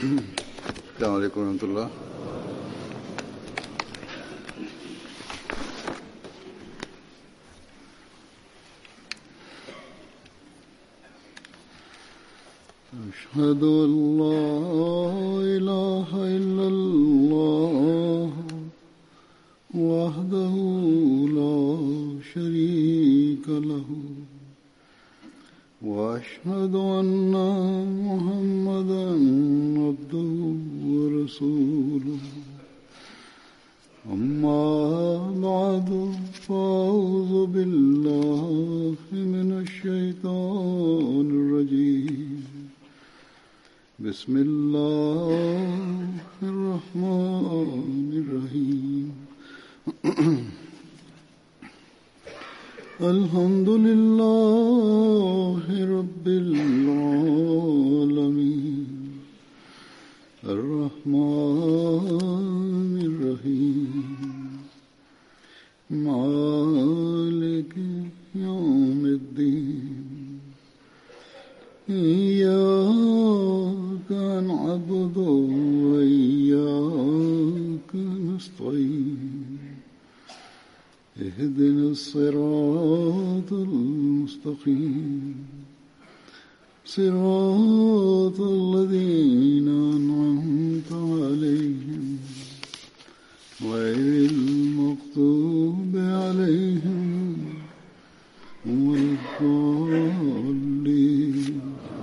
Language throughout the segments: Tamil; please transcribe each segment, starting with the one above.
السلام عليكم ورحمة الله أشهد أن لا إله إلا الله وحده لا شريك له وأشهد أن محمدا عبده ورسوله أما بعد فأعوذ بالله من الشيطان الرجيم بسم الله الرحمن الرحيم الحمد لله رب العالمين الرحمن الرحيم مالك يوم الدين إياك نعبد وإياك نستعين اهدنا الصراط المستقيم صراط الذين أنعمت عليهم غير المغضوب عليهم ولا الضالين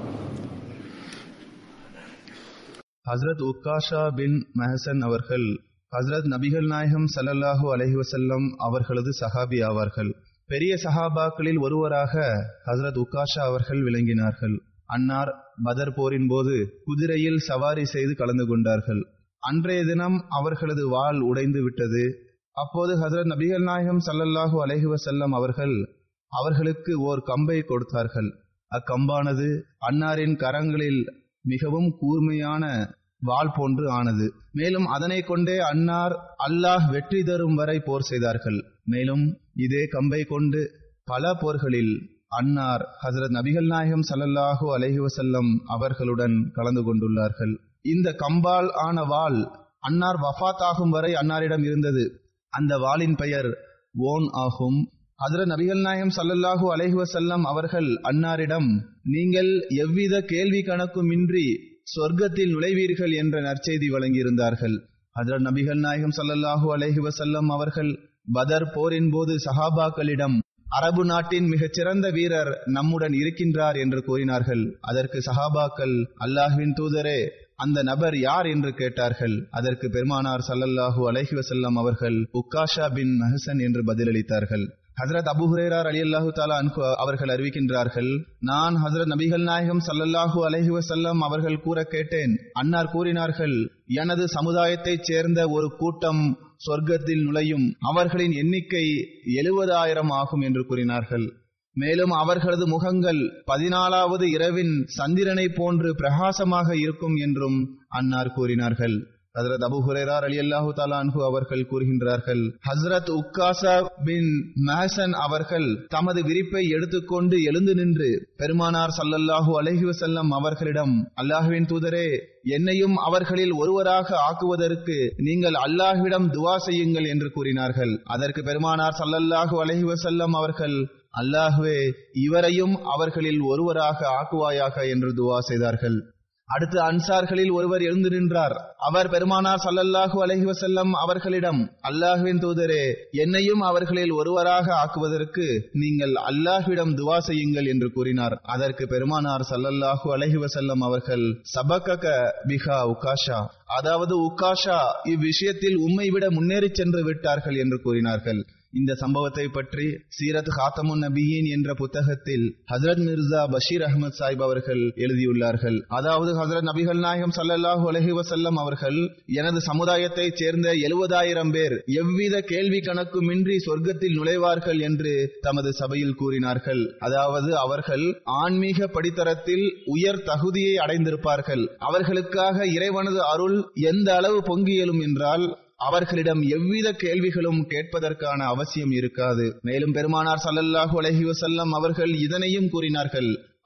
ஹஸ்ரத் உக்காஷா பின் மெஹசன் அவர்கள் ஹஸ்ரத் நபிகள் நாயகம் ஸல்லல்லாஹு அலைஹி வஸல்லம் அவர்களது சஹாபி ஆவார்கள் பெரிய சஹாபாக்களில் ஒருவராக ஹஸ்ரத் உக்காஷா அவர்கள் விளங்கினார்கள் அன்னார் பதர் போரின் போது குதிரையில் சவாரி செய்து கலந்து கொண்டார்கள் அன்றைய தினம் அவர்களது வாள் உடைந்து விட்டது அப்போது ஹஸ்ரத் நபிகள் நாயகம் ஸல்லல்லாஹு அலைஹி வஸல்லம் அவர்கள் அவர்களுக்கு ஓர் கம்பை கொடுத்தார்கள் அக்கம்பானது அன்னாரின் கரங்களில் மிகவும் கூர்மையான வாள் போன்று ஆனது மேலும் அதனை கொண்டே அன்னார் அல்லாஹ் வெற்றி தரும் வரை போர் செய்தார்கள் மேலும் இதே கம்பை கொண்டு பல போர்களில் அன்னார் ஹசரத் நபிகள் நாயகம் ஸல்லல்லாஹு அலைஹி வஸல்லம் அவர்களுடன் கலந்து கொண்டுள்ளார்கள் இந்த கம்பால் ஆன வாள் அன்னார் வஃபாத் ஆகும் வரை அன்னாரிடம் இருந்தது அந்த வாளின் பெயர் ஓன் ஆகும் ஹஜரத் நபிகள் நாயகம் ஸல்லல்லாஹு அலைஹி வஸல்லம் அவர்கள் அன்னாரிடம் நீங்கள் எவ்வித கேள்வி கணக்குமின்றி சொர்க்கத்தில் நுழைவீர்கள் என்ற நற்செய்தி வழங்கியிருந்தார்கள் ஹஜரத் நபிகள் நாயகம் ஸல்லல்லாஹு அலைஹி வஸல்லம் அவர்கள் பதர் போரின் போது சஹாபாக்களிடம் அரபு நாட்டின் மிகச் சிறந்த வீரர் நம்முடன் இருக்கின்றார் என்று கூறினார்கள் அதற்கு சஹாபாக்கள் அல்லாஹ்வின் தூதரே அந்த நபர் யார் என்று கேட்டார்கள் அதற்கு பெருமானார் ஸல்லல்லாஹு அலைஹி வஸல்லம் அவர்கள் உக்காஷா பின் மஹசன் என்று பதிலளித்தார்கள் ஹஜரத் அபு ஹுரேரார் அலி அல்லாஹு தாலா அன்கு அவர்கள் அறிவிக்கின்றார்கள் நான் ஹஜரத் நபிகள் நாயகம் ஸல்லல்லாஹு அலைஹி வஸல்லம் அவர்கள் கூற கேட்டேன் அன்னார் கூறினார்கள் எனது சமுதாயத்தைச் சேர்ந்த ஒரு கூட்டம் சொர்க்கத்தில் நுழையும் அவர்களின் எண்ணிக்கை எழுபதாயிரம் ஆகும் என்று கூறினார்கள் மேலும் அவர்களது முகங்கள் பதினாலாவது இரவின் சந்திரனை போன்று பிரகாசமாக இருக்கும் என்றும் அன்னார் கூறினார்கள் ஹசரத் அபு ஹுரேரார் அலி அல்லாஹு அன்ஹு அவர்கள் கூறுகின்றார்கள் ஹசரத் உக்காசா பின் மஹசன் அவர்கள் தமது விரிப்பை எடுத்துக்கொண்டு எழுந்து நின்று பெருமானார் சல்லல்லாஹு அலஹி வசல்லம் அவர்களிடம் அல்லாஹுவின் தூதரே என்னையும் அவர்களில் ஒருவராக ஆக்குவதற்கு நீங்கள் அல்லாஹ்விடம் துவா செய்யுங்கள் என்று கூறினார்கள் அதற்கு பெருமானார் சல்லல்லாஹு அலஹி வசல்லம் அவர்கள் அல்லாஹுவே இவரையும் அவர்களில் ஒருவராக ஆக்குவாயாக என்று துவா செய்தார்கள் அடுத்து அன்சார்களில் ஒருவர் எழுந்து நின்றார் அவர் பெருமானார் சல்லல்லாஹு அலஹி வசல்லம் அவர்களிடம் அல்லாஹுவின் தூதரே என்னையும் அவர்களில் ஒருவராக ஆக்குவதற்கு நீங்கள் அல்லாஹ்விடம் துவா செய்யுங்கள் என்று கூறினார் அதற்கு பெருமானார் சல்லல்லாஹு அலஹி வசல்லம் அவர்கள் சபகக பிஹா உகாஷா அதாவது உக்காஷா இவ்விஷயத்தில் உம்மை விட முன்னேறி சென்று விட்டார்கள் என்று கூறினார்கள் இந்த சம்பவத்தை பற்றி சீரத் ஹாத்தமுன் நபியின் என்ற புத்தகத்தில் ஹசரத் மிர்சா பஷீர் அஹமத் சாஹிப் அவர்கள் எழுதியுள்ளார்கள் அதாவது ஹசரத் நபிகள் நாயகம் சல்லல்லாஹு அலஹி வசல்லம் அவர்கள் எனது சமுதாயத்தைச் சேர்ந்த எழுபதாயிரம் பேர் எவ்வித கேள்வி கணக்குமின்றி சொர்க்கத்தில் நுழைவார்கள் என்று தமது சபையில் கூறினார்கள் அதாவது அவர்கள் ஆன்மீக படித்தரத்தில் உயர் தகுதியை அடைந்திருப்பார்கள் அவர்களுக்காக இறைவனது அருள் எந்த அளவு பொங்கியலும் என்றால் அவர்களிடம் எவ்வித கேள்விகளும் கேட்பதற்கான அவசியம் இருக்காது மேலும் பெருமானார் சல்லல்லாஹு அலஹி வசல்லம் அவர்கள் இதனையும் கூறினார்கள்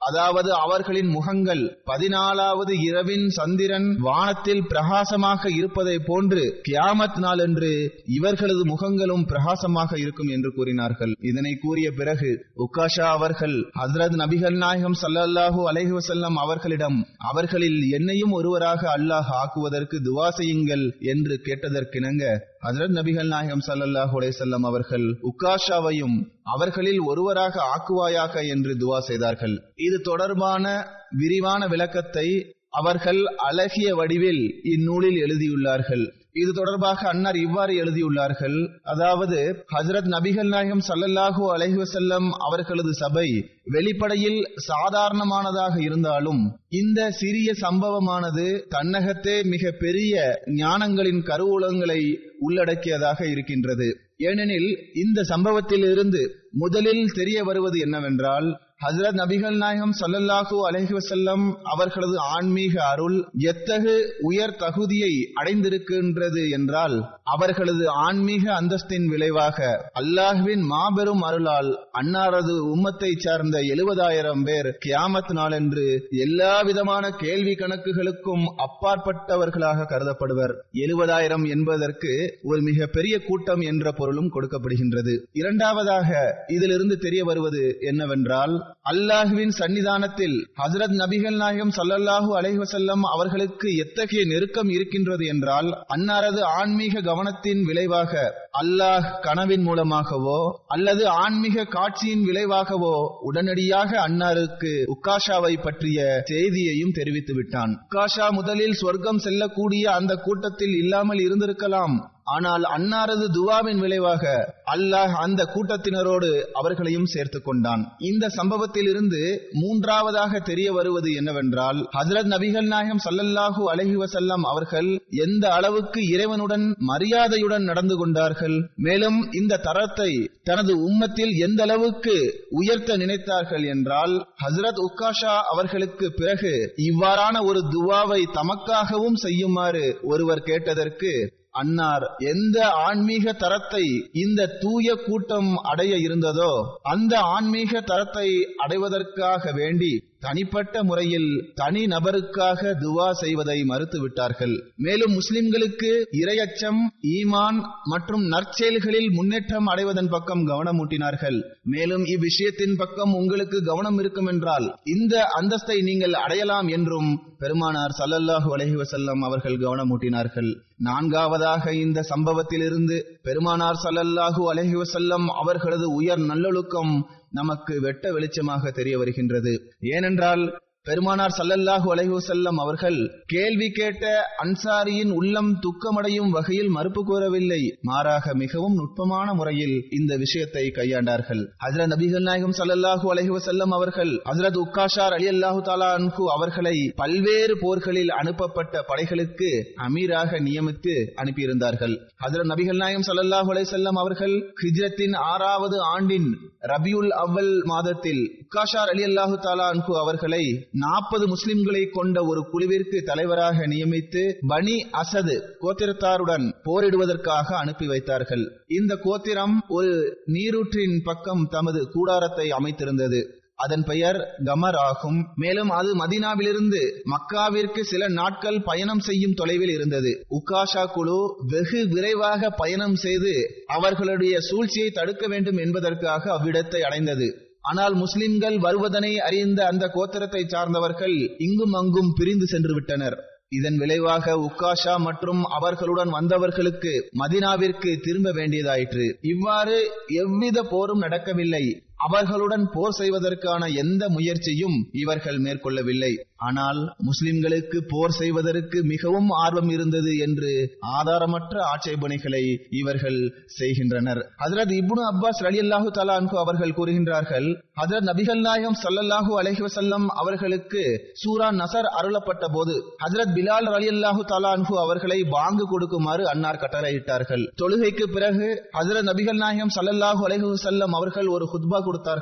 அதாவது அவர்களின் முகங்கள் பதினாலாவது இரவின் சந்திரன் வானத்தில் பிரகாசமாக இருப்பதை போன்று கியாமத் நாளன்று இவர்களது முகங்களும் பிரகாசமாக இருக்கும் என்று கூறினார்கள் இதனை கூறிய பிறகு உக்காஷா அவர்கள் ஹசரத் நபிகள் நாயகம் சல்லல்லாஹு அலைஹி வஸல்லம் அவர்களிடம் அவர்களில் என்னையும் ஒருவராக அல்லாஹ் ஆக்குவதற்கு துவா செய்யுங்கள் என்று கேட்டதற்கிணங்க ஹசரத் நபிகள் நாயகம் சல்லல்லாஹு அலைஹி வஸல்லம் அவர்கள் உக்காஷாவையும் அவர்களில் ஒருவராக ஆக்குவாயாக என்று துவா செய்தார்கள் இது தொடர்பான விரிவான விளக்கத்தை அவர்கள் அழகிய வடிவில் இந்நூலில் எழுதியுள்ளார்கள் இது தொடர்பாக அன்னார் இவ்வாறு எழுதியுள்ளார்கள் அதாவது ஹஜரத் நபிகள் நாயகம் சல்லல்லாஹு அலைஹி வஸல்லம் அவர்களது சபை வெளிப்படையில் சாதாரணமானதாக இருந்தாலும் இந்த சிறிய சம்பவமானது தன்னகத்தே மிக பெரிய ஞானங்களின் கருவூலங்களை உள்ளடக்கியதாக இருக்கின்றது ஏனெனில் இந்த சம்பவத்தில் இருந்து முதலில் தெரிய வருவது என்னவென்றால் ஹசரத் நபிகள் நாயகம் சல்லல்லாஹு அலஹி வசல்லம் அவர்களது ஆன்மீக அருள் எத்தகு உயர் தகுதியை அடைந்திருக்கின்றது என்றால் அவர்களது ஆன்மீக அந்தஸ்தின் விளைவாக அல்லாஹுவின் மாபெரும் அருளால் அன்னாரது உம்மத்தை சார்ந்த எழுபதாயிரம் பேர் கியாமத் நாளென்று எல்லா விதமான கேள்வி கணக்குகளுக்கும் அப்பாற்பட்டவர்களாக கருதப்படுவர் எழுபதாயிரம் என்பதற்கு ஒரு மிக பெரிய கூட்டம் என்ற பொருளும் கொடுக்கப்படுகின்றது இரண்டாவதாக இதிலிருந்து தெரிய வருவது என்னவென்றால் அல்லாஹுவின் சன்னிதானத்தில் ஹசரத் நபிகள் நாயகம் சல்லல்லாஹு அலைஹி வஸல்லம் அவர்களுக்கு எத்தகைய நெருக்கம் இருக்கின்றது என்றால் அன்னாரது ஆன்மீக கவனத்தின் விளைவாக அல்லாஹ் கனவின் மூலமாகவோ அல்லது ஆன்மீக காட்சியின் விளைவாகவோ உடனடியாக அன்னாருக்கு உக்காஷாவை பற்றிய செய்தியையும் தெரிவித்து விட்டான் உக்காஷா முதலில் சொர்க்கம் செல்லக்கூடிய அந்த கூட்டத்தில் இல்லாமல் இருந்திருக்கலாம் ஆனால் அன்னாரது துவாவின் விளைவாக அல்லாஹ் அந்த கூட்டத்தினரோடு அவர்களையும் சேர்த்து கொண்டான் இந்த சம்பவத்தில் இருந்து மூன்றாவதாக தெரிய வருவது என்னவென்றால் ஹசரத் நபிகள் நாயகம் சல்லல்லாஹூ அலஹி வசல்லம் அவர்கள் எந்த அளவுக்கு இறைவனுடன் மரியாதையுடன் நடந்து கொண்டார்கள் மேலும் இந்த தரத்தை தனது உம்மத்தில் எந்த அளவுக்கு உயர்த்த நினைத்தார்கள் என்றால் ஹசரத் உக்காஷா அவர்களுக்கு பிறகு இவ்வாறான ஒரு துவாவை தமக்காகவும் செய்யுமாறு ஒருவர் கேட்டதற்கு அன்னார் எந்த ஆன்மீக தரத்தை இந்த தூய கூட்டம் அடைய இருந்ததோ அந்த ஆன்மீக தரத்தை அடைவதற்காக வேண்டி தனிப்பட்ட முறையில் தனி நபருக்காக துவா செய்வதை மறுத்துவிட்டார்கள் மேலும் முஸ்லிம்களுக்கு இரையச்சம் ஈமான் மற்றும் நற்செயல்களில் முன்னேற்றம் அடைவதன் பக்கம் கவனமூட்டினார்கள் மேலும் இவ்விஷயத்தின் பக்கம் உங்களுக்கு கவனம் இருக்கும் என்றால் இந்த அந்தஸ்தை நீங்கள் அடையலாம் என்றும் பெருமானார் சல்லல்லாஹு அலஹி வசல்லம் அவர்கள் கவனமூட்டினார்கள் நான்காவதாக இந்த சம்பவத்திலிருந்து பெருமானார் சல்லல்லாஹு அலஹி வசல்லம் அவர்களது உயர் நல்லொழுக்கம் நமக்கு வெட்ட வெளிச்சமாக தெரிய வருகின்றது ஏனென்றால் பெருமானார் சல்லல்லாஹு அலைஹு செல்லம் அவர்கள் கேள்வி கேட்ட அன்சாரியின் உள்ளம் துக்கமடையும் வகையில் மறுப்பு கூறவில்லை மாறாக மிகவும் நுட்பமான முறையில் இந்த விஷயத்தை கையாண்டார்கள் ஹசரத் நபிகள் நாயகம் சல்லல்லாஹு அலைஹு செல்லம் அவர்கள் ஹசரத் உக்காஷார் அலி அல்லாஹு தாலா அன்ஹு அவர்களை பல்வேறு போர்களில் அனுப்பப்பட்ட படைகளுக்கு அமீராக நியமித்து அனுப்பியிருந்தார்கள் ஹசரத் நபிகள் நாயகம் சல்லல்லாஹு அலைஹி செல்லம் அவர்கள் ஹிஜ்ரத்தின் ஆறாவது ஆண்டின் ரபியுல் அவ்வல் மாதத்தில் உக்காஷார் அலி அல்லாஹு தாலா அன்ஹு அவர்களை நாற்பது முஸ்லிம்களை கொண்ட ஒரு குழுவிற்கு தலைவராக நியமித்து பனி அசது கோத்திரத்தாருடன் போரிடுவதற்காக அனுப்பி வைத்தார்கள் இந்த கோத்திரம் ஒரு நீரூற்றின் பக்கம் தமது கூடாரத்தை அமைத்திருந்தது அதன் பெயர் கமர் ஆகும் மேலும் அது மதினாவிலிருந்து மக்காவிற்கு சில நாட்கள் பயணம் செய்யும் தொலைவில் இருந்தது உக்காஷா குழு வெகு விரைவாக பயணம் செய்து அவர்களுடைய சூழ்ச்சியை தடுக்க வேண்டும் என்பதற்காக அவ்விடத்தை அடைந்தது ஆனால் முஸ்லிம்கள் வருவதனை அறிந்த அந்த கோத்திரத்தை சார்ந்தவர்கள் இங்கும் அங்கும் பிரிந்து சென்று விட்டனர் இதன் விளைவாக உக்காஷா மற்றும் அவர்களுடன் வந்தவர்களுக்கு மதினாவிற்கு திரும்ப வேண்டியதாயிற்று இவ்வாறு எவ்வித போரும் நடக்கவில்லை அவர்களுடன் போர் செய்வதற்கான எந்த முயற்சியும் இவர்கள் மேற்கொள்ளவில்லை ஆனால் முஸ்லிம்களுக்கு போர் செய்வதற்கு மிகவும் ஆர்வம் இருந்தது என்று ஆதாரமற்ற ஆட்சேபனைகளை இவர்கள் செய்கின்றனர் ஹசரத் இப்னு அப்பாஸ் அலி அல்லாஹு தலான்கு அவர்கள் கூறுகின்றார்கள் ஹசரத் நபிகள் நாயகம் சல்லல்லாஹு அலஹி வசல்லம் அவர்களுக்கு சூரா நசர் அருளப்பட்ட போது ஹசரத் பிலால் அலி அல்லாஹு தலான்கு அவர்களை பாங்கு கொடுக்குமாறு அன்னார் கட்டளையிட்டார்கள் தொழுகைக்கு பிறகு ஹசரத் நபிகள் நாயகம் சல்லல்லாஹு அலஹி வசல்லம் அவர்கள் ஒரு ஹுத்பா கொடுத்தார்கள்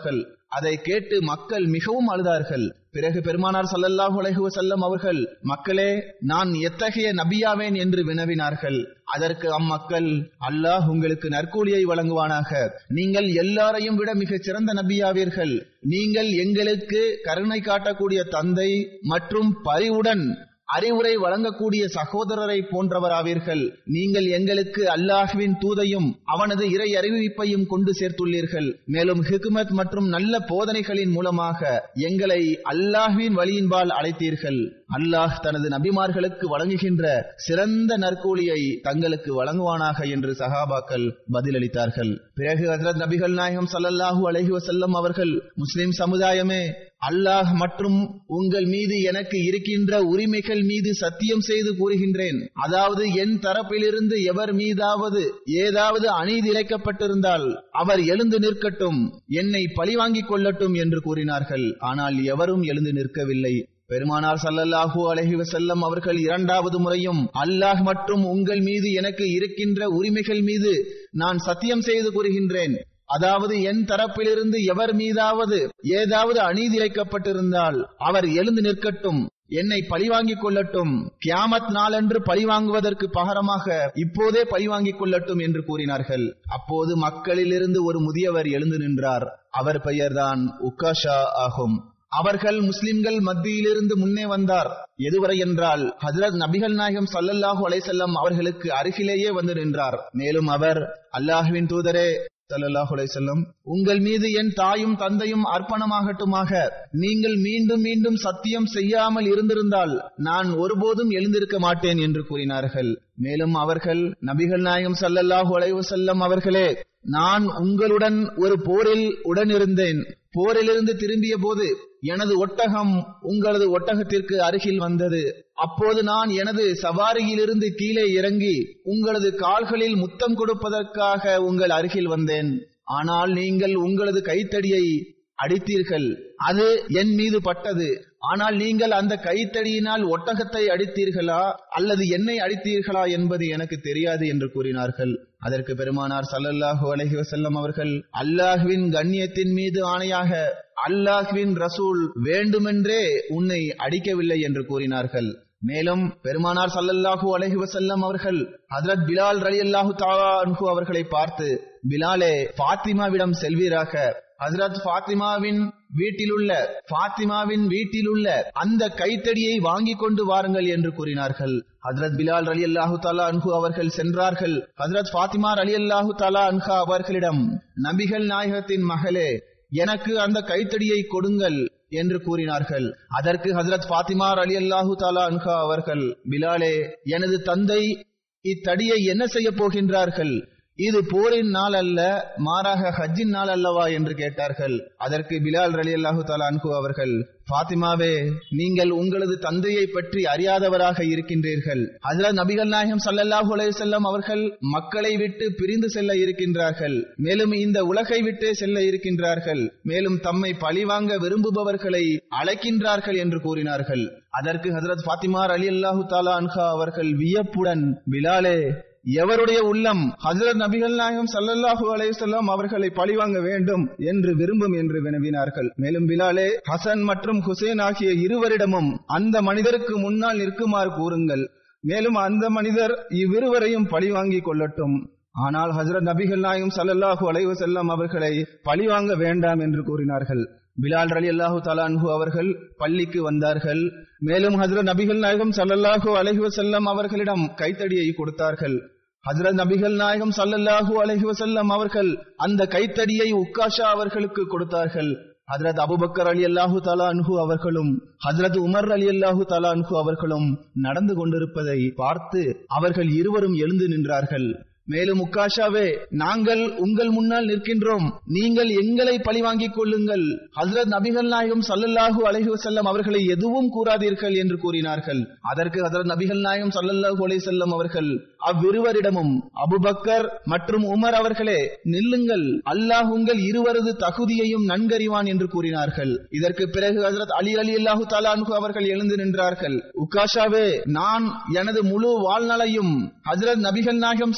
அதை கேட்டு மக்கள் மிகவும் அழுதார்கள் பிறகு பெருமானார் ஸல்லல்லாஹு அலைஹி வஸல்லம் அவர்கள் மக்களே நான் எத்தகைய நபியாவேன் என்று வினவினார்கள் அதற்கு அம்மக்கள் அல்லாஹ் உங்களுக்கு நற்கூலியை வழங்குவானாக நீங்கள் எல்லாரையும் விட மிகச் சிறந்த நபியாவீர்கள் நீங்கள் எங்களுக்கு கருணை காட்டக்கூடிய தந்தை மற்றும் பரிவுடன் அறிவுரை வழங்கக்கூடிய சகோதரரை போன்றவராவீர்கள் நீங்கள் எங்களுக்கு அல்லாஹ்வின் தூதையும் அவனது இறை அறிவிப்பையும் கொண்டு சேர்த்துள்ளீர்கள் மேலும் ஹிக்மத் மற்றும் நல்ல போதனைகளின் மூலமாக எங்களை அல்லாஹ்வின் வழியின்பால் அழைத்தீர்கள் அல்லாஹ் தனது நபிமார்களுக்கு வழங்குகின்ற சிறந்த நற்கூலியை தங்களுக்கு வழங்குவானாக என்று சஹாபாக்கள் பதிலளித்தார்கள் பிறகு ஹஜரத் நபிகள் நாயகம் ஸல்லல்லாஹு அலைஹி வஸல்லம் அவர்கள் முஸ்லிம் சமுதாயமே அல்லாஹ் மற்றும் உங்கள் மீது எனக்கு இருக்கின்ற உரிமைகள் மீது சத்தியம் செய்து கூறுகின்றேன் அதாவது என் தரப்பிலிருந்து எவர் மீதாவது ஏதாவது அநீதி இழைக்கப்பட்டிருந்தால் அவர் எழுந்து நிற்கட்டும் என்னை பழிவாங்கிக் கொள்ளட்டும் என்று கூறினார்கள் ஆனால் எவரும் எழுந்து நிற்கவில்லை பெருமானார் சல்லல்லாஹு அலைஹி வஸல்லம் அவர்கள் இரண்டாவது முறையும் அல்லாஹ் மற்றும் உங்கள் மீது எனக்கு இருக்கின்ற உரிமைகள் மீது நான் சத்தியம் செய்து கூறுகின்றேன் அதாவது என் தரப்பிலிருந்து எவர் மீதாவது ஏதாவது அநீதி இழைக்கப்பட்டிருந்தால் அவர் எழுந்து நிற்கட்டும் என்னை பழிவாங்கிக் கொள்ளட்டும் கியாமத் நாளன்று பழிவாங்குவதற்கு பகரமாக இப்போதே பழிவாங்கிக் கொள்ளட்டும் என்று கூறினார்கள் அப்போது மக்களிலிருந்து ஒரு முதியவர் எழுந்து நின்றார் அவர் பெயர்தான் உக்காஷா ஆகும் அவர்கள் முஸ்லிம்கள் மத்தியிலிருந்து முன்னே வந்தார் எதுவரை என்றால் ஹஜரத் நபிகள் நாயகம் சல்லல்லாஹு அலைசல்லம் அவர்களுக்கு அருகிலேயே வந்து நின்றார் மேலும் அவர் அல்லாஹுவின் தூதரே சல்லல்லாஹு அலைஹிஸ்ஸல்லம் உங்கள் மீது என் தாயும் தந்தையும் அர்ப்பணமாகட்டுமாக நீங்கள் மீண்டும் மீண்டும் சத்தியம் செய்யாமல் இருந்திருந்தால் நான் ஒருபோதும் எழுந்திருக்க மாட்டேன் என்று கூறினார்கள் மேலும் அவர்கள் நபிகள் நாயகம் சல்லல்லாஹு அலைஹி வஸல்லம் அவர்களே நான் உங்களுடன் ஒரு போரில் உடனிருந்தேன் போரிலிருந்து திரும்பிய போது எனது ஒட்டகம் உங்களது ஒட்டகத்திற்கு அருகில் வந்தது அப்போது நான் எனது சவாரியிலிருந்து கீழே இறங்கி உங்களது கால்களில் முத்தம் கொடுப்பதற்காக உங்கள் அருகில் வந்தேன் ஆனால் நீங்கள் உங்களது கைத்தடியை அடித்தீர்கள் அது என் மீது பட்டது ஆனால் நீங்கள் அந்த கைத்தடியினால் ஒட்டகத்தை அடித்தீர்களா அல்லது என்னை அடித்தீர்களா என்பது எனக்கு தெரியாது என்று கூறினார்கள் அதற்கு பெருமானார் சல்லல்லாஹு அலைஹி வஸல்லம் அவர்கள் அல்லாஹ்வின் கண்ணியத்தின் மீது ஆணையாக அல்லாஹ்வின் ரசூல் வேண்டுமென்றே உன்னை அடிக்கவில்லை என்று கூறினார்கள் மேலும் பெருமானார் சல்லல்லாஹு அலைஹி வஸல்லம் அவர்கள் ஹஜரத் பிலால் ரலியல்லாஹு தஆலா அன்ஹு அவர்களை பார்த்து பிலாலே ஃபாத்திமாவிடம் செல்வீராக ஹஜரத் ஃபாத்திமாவின் வீட்டிலுள்ள ஃபாத்திமாவின் வீட்டிலுள்ள அந்த கைத்தடியை வாங்கி கொண்டு வாருங்கள் என்று கூறினார்கள் ஹஜரத் பிலால் அலி அல்லாஹு தாலா அன்ஹு அவர்கள் சென்றார்கள் ஹஜரத் ஃபாத்திமா அலி அல்லாஹு தாலா அன்ஹா அவர்களிடம் நபிகள் நாயகத்தின் மகளே எனக்கு அந்த கைத்தடியை கொடுங்கள் என்று கூறினார்கள் அதற்கு ஹசரத் ஃபாத்திமார் அலி அல்லாஹு தாலா அன்ஹா அவர்கள் பிலாலே எனது தந்தை இத்தடியை என்ன செய்ய போகின்றார்கள் இது போரின் நாள் அல்ல மாறாக ஹஜ்ஜின் நாள் அல்லவா என்று கேட்டார்கள் அதற்கு பிலால் ரலி அல்லாஹு தாலா அன்ஹு அவர்கள் பாத்திமாவே நீங்கள் உங்களது தந்தையை பற்றி அறியாதவராக இருக்கின்றீர்கள் ஹஜரத் நபிகள் நாயகம் சல்லல்லாஹு அலைஹி அவர்கள் மக்களை விட்டு பிரிந்து செல்ல இருக்கின்றார்கள் மேலும் இந்த உலகை விட்டே செல்ல இருக்கின்றார்கள் மேலும் தம்மை பழிவாங்க விரும்புபவர்களை அழைக்கின்றார்கள் என்று கூறினார்கள் அதற்கு ஹஜரத் ஃபாத்திமார் அலி அல்லாஹு தாலா அன்ஹா அவர்கள் வியப்புடன் பிலாலே எவருடைய உள்ளம் ஹசரத் நபிகள் நாயகம் சல்லல்லாஹு அலையம் அவர்களை பழிவாங்க வேண்டும் என்று விரும்பும் என்று வினவினார்கள் மேலும் பிலாலே ஹசன் மற்றும் ஹுசேன் ஆகிய இருவரிடமும் அந்த மனிதருக்கு முன்னால் நிற்குமாறு கூறுங்கள் மேலும் அந்த மனிதர் இவ்விருவரையும் பழிவாங்கிக் கொள்ளட்டும் ஆனால் ஹசரத் நபிகள் நாயகம் சல்லல்லாஹு அலைவு செல்லம் அவர்களை பழிவாங்க வேண்டாம் என்று கூறினார்கள் பிலால் அலி அல்லாஹு தலான்ஹு அவர்கள் பள்ளிக்கு வந்தார்கள் மேலும் ஹசரத் நபிகள் நாயகம் சல்லல்லாஹு அலஹி வசல்லம் அவர்களிடம் கைத்தடியை கொடுத்தார்கள் ஹசரத் நபிகள் நாயகம் சல்லல்லாஹு அலஹி வசல்லம் அவர்கள் அந்த கைத்தடியை உக்காஷா அவர்களுக்கு கொடுத்தார்கள் ஹசரத் அபுபக்கர் அலி அல்லாஹு தலா அன்ஹு அவர்களும் ஹசரத் உமர் அலி அல்லாஹு தலா அன்ஹு அவர்களும் நடந்து கொண்டிருப்பதை பார்த்து அவர்கள் இருவரும் எழுந்து நின்றார்கள் மேலும் உக்காஷாவே நாங்கள் உங்கள் முன்னால் நிற்கின்றோம் நீங்கள் எங்களை பழிவாங்கிக் கொள்ளுங்கள் ஹசரத் நபிகள் நாயகம் சல்லல்லாஹு அலஹி வசல்லம் அவர்களை எதுவும் கூறாதீர்கள் என்று கூறினார்கள் அதற்கு ஹசரத் நபிகள் நாயகம் சல்லல்லாஹு அலி செல்லம் அவர்கள் அவ்விருவரிடமும் அபுபக்கர் மற்றும் உமர் அவர்களே நில்லுங்கள் அல்லாஹ் உங்கள் இருவரது தகுதியையும் நன்கறிவான் என்று கூறினார்கள் இதற்கு பிறகு ஹசரத் அலி அலி அல்லாஹு தாலான்கு அவர்கள் எழுந்து நின்றார்கள் உக்காஷாவே நான் எனது முழு வாழ்நாளையும் ஹசரத் நபிகள் நாயகம் சல்லல்லாஹு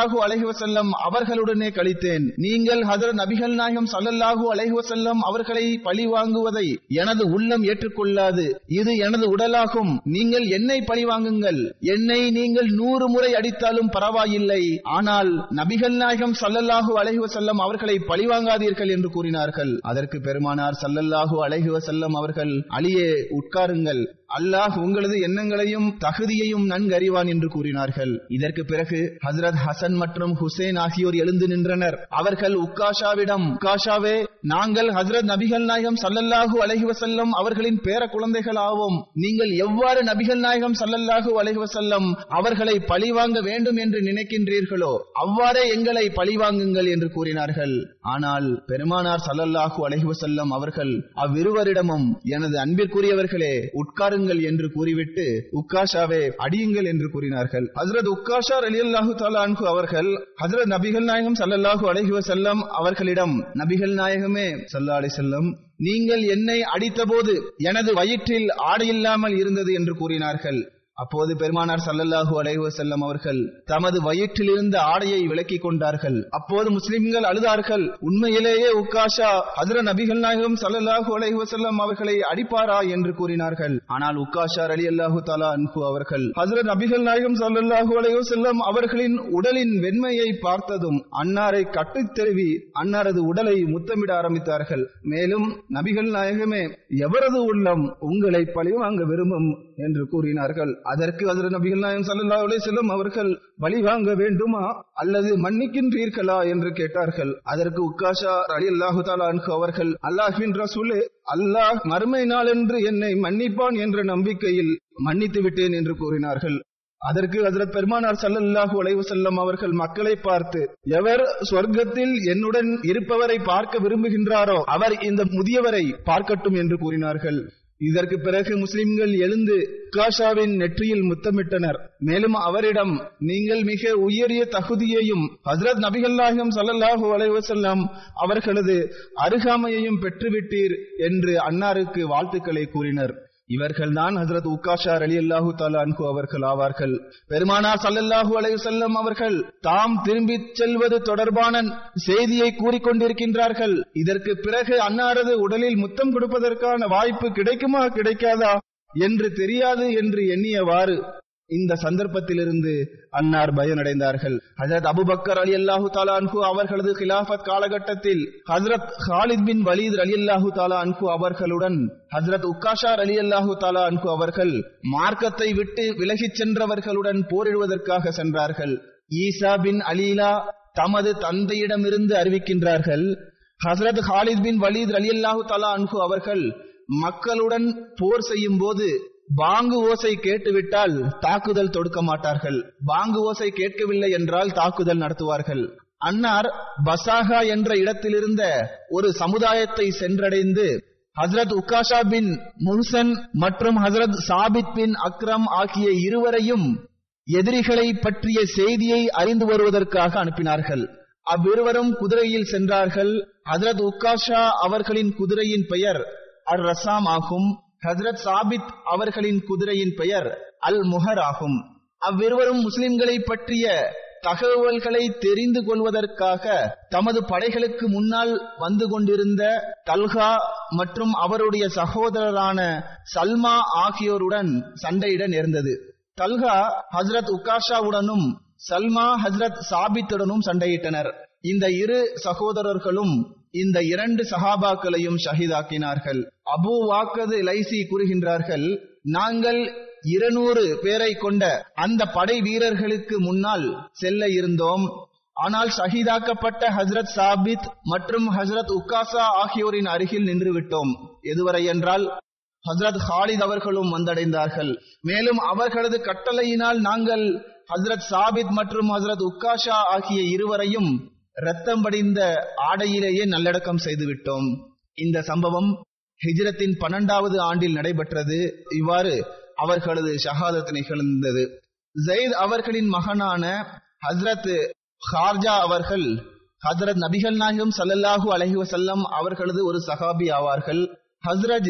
சல்லல்லாஹு அலைஹி வஸல்லம் அவர்களுடனே கழித்தேன் நீங்கள் ஹஜரத் நபிகள் நாயகம் சல்லல்லாஹு அலைஹி வஸல்லம் அவர்களை பழி வாங்குவதை எனது உள்ளம் ஏற்றுக்கொள்ளாது இது எனது உடலாகும் நீங்கள் என்னை பழி வாங்குங்கள் என்னை நீங்கள் நூறு முறை அடித்தாலும் பரவாயில்லை ஆனால் நபிகள் நாயகம் சல்லல்லாஹு அலைஹி வஸல்லம் அவர்களை பழி வாங்காதீர்கள் என்று கூறினார்கள் அதற்கு பெருமானார் சல்லல்லாஹு அலைஹி வஸல்லம் அவர்கள் அலியே உட்காருங்கள் அல்லாஹ் உங்களது எண்ணங்களையும் தகுதியையும் நன்கு அறிவான் என்று கூறினார்கள் இதற்கு பிறகு ஹசரத் ஹசன் மற்றும் ஹுசேன் ஆகியோர் எழுந்து நின்றனர் அவர்கள் உக்காஷாவிடம் உக்காஷாவே நாங்கள் ஹசரத் நபிகள் நாயகம் சல்லல்லாஹு அலைஹி வஸல்லம் அவர்களின் பேர குழந்தைகள் ஆவோம் நீங்கள் எவ்வாறு நபிகள் நாயகம் சல்லல்லாஹு அலைஹி வஸல்லம் அவர்களை பழிவாங்க வேண்டும் என்று நினைக்கின்றீர்களோ அவ்வாறே எங்களை பழிவாங்குங்கள் என்று கூறினார்கள் ஆனால் பெருமானார் சல்லல்லாஹு அலைஹி வஸல்லம் அவர்கள் அவ்விருவரிடமும் எனது அன்பிற்குரியவர்களே உட்காருங்கள் என்று கூறிவிட்டு உக்காஷாவே அடியுங்கள் என்று கூறினார்கள் ஹசரத் உக்காஷா ரலியல்லாஹு தஆலா அன்ஹு அவர்கள் ஹசரத் நபிகள் நாயகம் ஸல்லல்லாஹு அலைஹி வஸல்லம் அவர்களிடம் நபிகள் நாயகமே ஸல்லல்லாஹு அலைஹி வஸல்லம் நீங்கள் என்னை அடித்தபோது எனது வயிற்றில் ஆடையில்லாமல் இருந்தது என்று கூறினார்கள் அப்போது பெருமானார் சல்லல்லாஹு அலைஹி வஸல்லம் அவர்கள் தமது வயிற்றில் இருந்த ஆடையை விலக்கிக் கொண்டார்கள் அப்போது முஸ்லிம்கள் அழுதார்கள் உண்மையிலேயே உக்காஷா ஹஜ்ர நபிகள் நாயகம் சல்லல்லாஹு அலைஹி வஸல்லம் அவர்களை அடிப்பாரா என்று கூறினார்கள் ஆனால் உக்காஷா ரலியல்லாஹு தஆலா அன்ஹு அவர்கள் ஹஜ்ர நபிகள் நாயகம் சல்லல்லாஹு அலைஹி வஸல்லம் அவர்களின் உடலின் வெண்மையை பார்த்ததும் அன்னாரை கட்டுத் தெருவி அன்னாரது உடலை முத்தமிட ஆரம்பித்தார்கள் மேலும் நபிகள் நாயகமே எவரது உள்ளம் உங்களை பழிவாங்க விரும்பும் என்று கூறினார்கள் அதற்கு ஹஜ்ரத் நபிகள் நாயகம் ஸல்லல்லாஹு அலைஹி வஸல்லம் அவர்கள் பழி வாங்க வேண்டுமா அல்லது மன்னிக்கின்றீர்களா என்று கேட்டார்கள் அதற்கு உக்காஷா ரலியல்லாஹு தஆலா அன்ஹு அவர்கள் அல்லாஹ்வின் ரசூலே அல்லாஹ் மறுமை நாளன்று என்னை மன்னிப்பான் என்ற நம்பிக்கையில் மன்னித்து விட்டேன் என்று கூறினார்கள் அதற்கு ஹஜரத் பெருமானார் சல்லல்லாஹு அலைஹி வஸல்லம் அவர்கள் மக்களை பார்த்து எவர் சொர்க்கத்தில் என்னுடன் இருப்பவரை பார்க்க விரும்புகின்றாரோ அவர் இந்த முதியவரை பார்க்கட்டும் என்று கூறினார்கள் இதற்கு பிறகு முஸ்லிம்கள் எழுந்து காஷாவின் நெற்றியில் முத்தமிட்டனர் மேலும் அவரிடம் நீங்கள் மிக உயரிய தகுதியையும் ஹசரத் நபிகள் நாயகம் சல்லல்லாஹு அலைஹி வஸல்லம் அவர்களது அருகாமையையும் பெற்றுவிட்டீர் என்று அன்னாருக்கு வாழ்த்துக்களை கூறினர் இவர்கள்தான் ஹசரத் உக்காஷா அலி அல்லாஹு தாலா அன்கு அவர்கள் ஆவார்கள் பெருமானார் சல்லல்லாஹு அலைஹி வஸல்லம் அவர்கள் தாம் திரும்பிச் செல்வது தொடர்பான செய்தியை கூறிக்கொண்டிருக்கின்றார்கள் இதற்கு பிறகு அன்னாரது உடலில் முத்தம் கொடுப்பதற்கான வாய்ப்பு கிடைக்குமா கிடைக்காதா என்று தெரியாது என்று எண்ணியவாறு இந்த சந்தர்ப்பத்திலிருந்து அன்னார் பயனடைந்தார்கள் ஹஜரத் அபுபக்கர் அலி அல்லாஹு தாலா அன்ஹு அவர்களது கிலாஃபத் காலகட்டத்தில் ஹஜரத் ஹாலித் பின் வலீத் அலி அல்லாஹு தாலா அன்ஹு அவர்களுடன் ஹஜரத் உக்காஷார் அலி அல்லாஹு தாலா அன்ஹு அவர்கள் மார்க்கத்தை விட்டு விலகிச் சென்றவர்களுடன் போரிடுவதற்காக சென்றார்கள் ஈசா பின் அலீலா தமது தந்தையிடமிருந்து அறிவிக்கின்றார்கள் ஹசரத் ஹாலித் பின் வலீத் அலி அல்லாஹு தாலா அன்ஹு அவர்கள் மக்களுடன் போர் செய்யும் போது பாங்கு ஓசை கேட்டுவிட்டால் தாக்குதல் தொடுக்க மாட்டார்கள் பாங்கு ஓசை கேட்கவில்லை என்றால் தாக்குதல் நடத்துவார்கள் அன்னார் பசாகா என்ற இடத்திலிருந்த ஒரு சமுதாயத்தை சென்றடைந்து ஹசரத் உக்காஷா பின் முஹசன் மற்றும் ஹசரத் சாபித் பின் அக்ரம் ஆகிய இருவரையும் எதிரிகளை பற்றிய செய்தியை அறிந்து வருவதற்காக அனுப்பினார்கள் அவ்விருவரும் குதிரையில் சென்றார்கள் ஹசரத் உக்காஷா அவர்களின் குதிரையின் பெயர் அர் ரசாம் ஆகும் ஹசரத் சாபித் அவர்களின் குதிரையின் பெயர் அல் முஹர் ஆகும் அவ்விருவரும் முஸ்லிம்களை பற்றிய தகவல்களை தெரிந்து கொள்வதற்காக தமது படைகளுக்கு முன்னால் வந்து கொண்டிருந்த தல்ஹா மற்றும் அவருடைய சகோதரரான சல்மா ஆகியோருடன் சண்டையிட நேர்ந்தது தல்ஹா ஹசரத் உக்காஷாவுடனும் சல்மா ஹசரத் சாபித்துடனும் சண்டையிட்டனர் இந்த இரு சகோதரர்களும் இந்த இரண்டு சஹாபாக்களையும் ஷஹீதாக்கினார்கள் அபு வாக்கது லைசி கூறுகின்றார்கள் நாங்கள் இருநூறு பேரை கொண்ட அந்த படை வீரர்களுக்கு முன்னால் செல்ல இருந்தோம் ஆனால் ஷஹீதாக்கப்பட்ட ஹசரத் சாபித் மற்றும் ஹசரத் உக்காசா ஆகியோரின் அருகில் நின்று விட்டோம் எதுவரை என்றால் ஹசரத் ஹாலித் அவர்களும் வந்தடைந்தார்கள் மேலும் அவர்களது கட்டளையினால் நாங்கள் ஹசரத் சாபித் மற்றும் ஹசரத் உக்காஷா ஆகிய இருவரையும் ரத்தம் படிந்த ஆடையிலேயே நல்லடக்கம் செய்துவிட்டோம் இந்த சம்பவம் ஹிஜ்ரத்தின் பன்னெண்டாவது ஆண்டில் நடைபெற்றது இவ்வாறு அவர்களது ஷஹாதத் நிகழ்ந்தது ஜெயித் அவர்களின் மகனான ஹஸ்ரத் ஹார்ஜா அவர்கள் ஹசரத் நபிகள் நாயகம் சல்லல்லாஹு அலஹி வசல்லம் அவர்களது ஒரு சஹாபி ஆவார்கள் ஹஸ்ரத்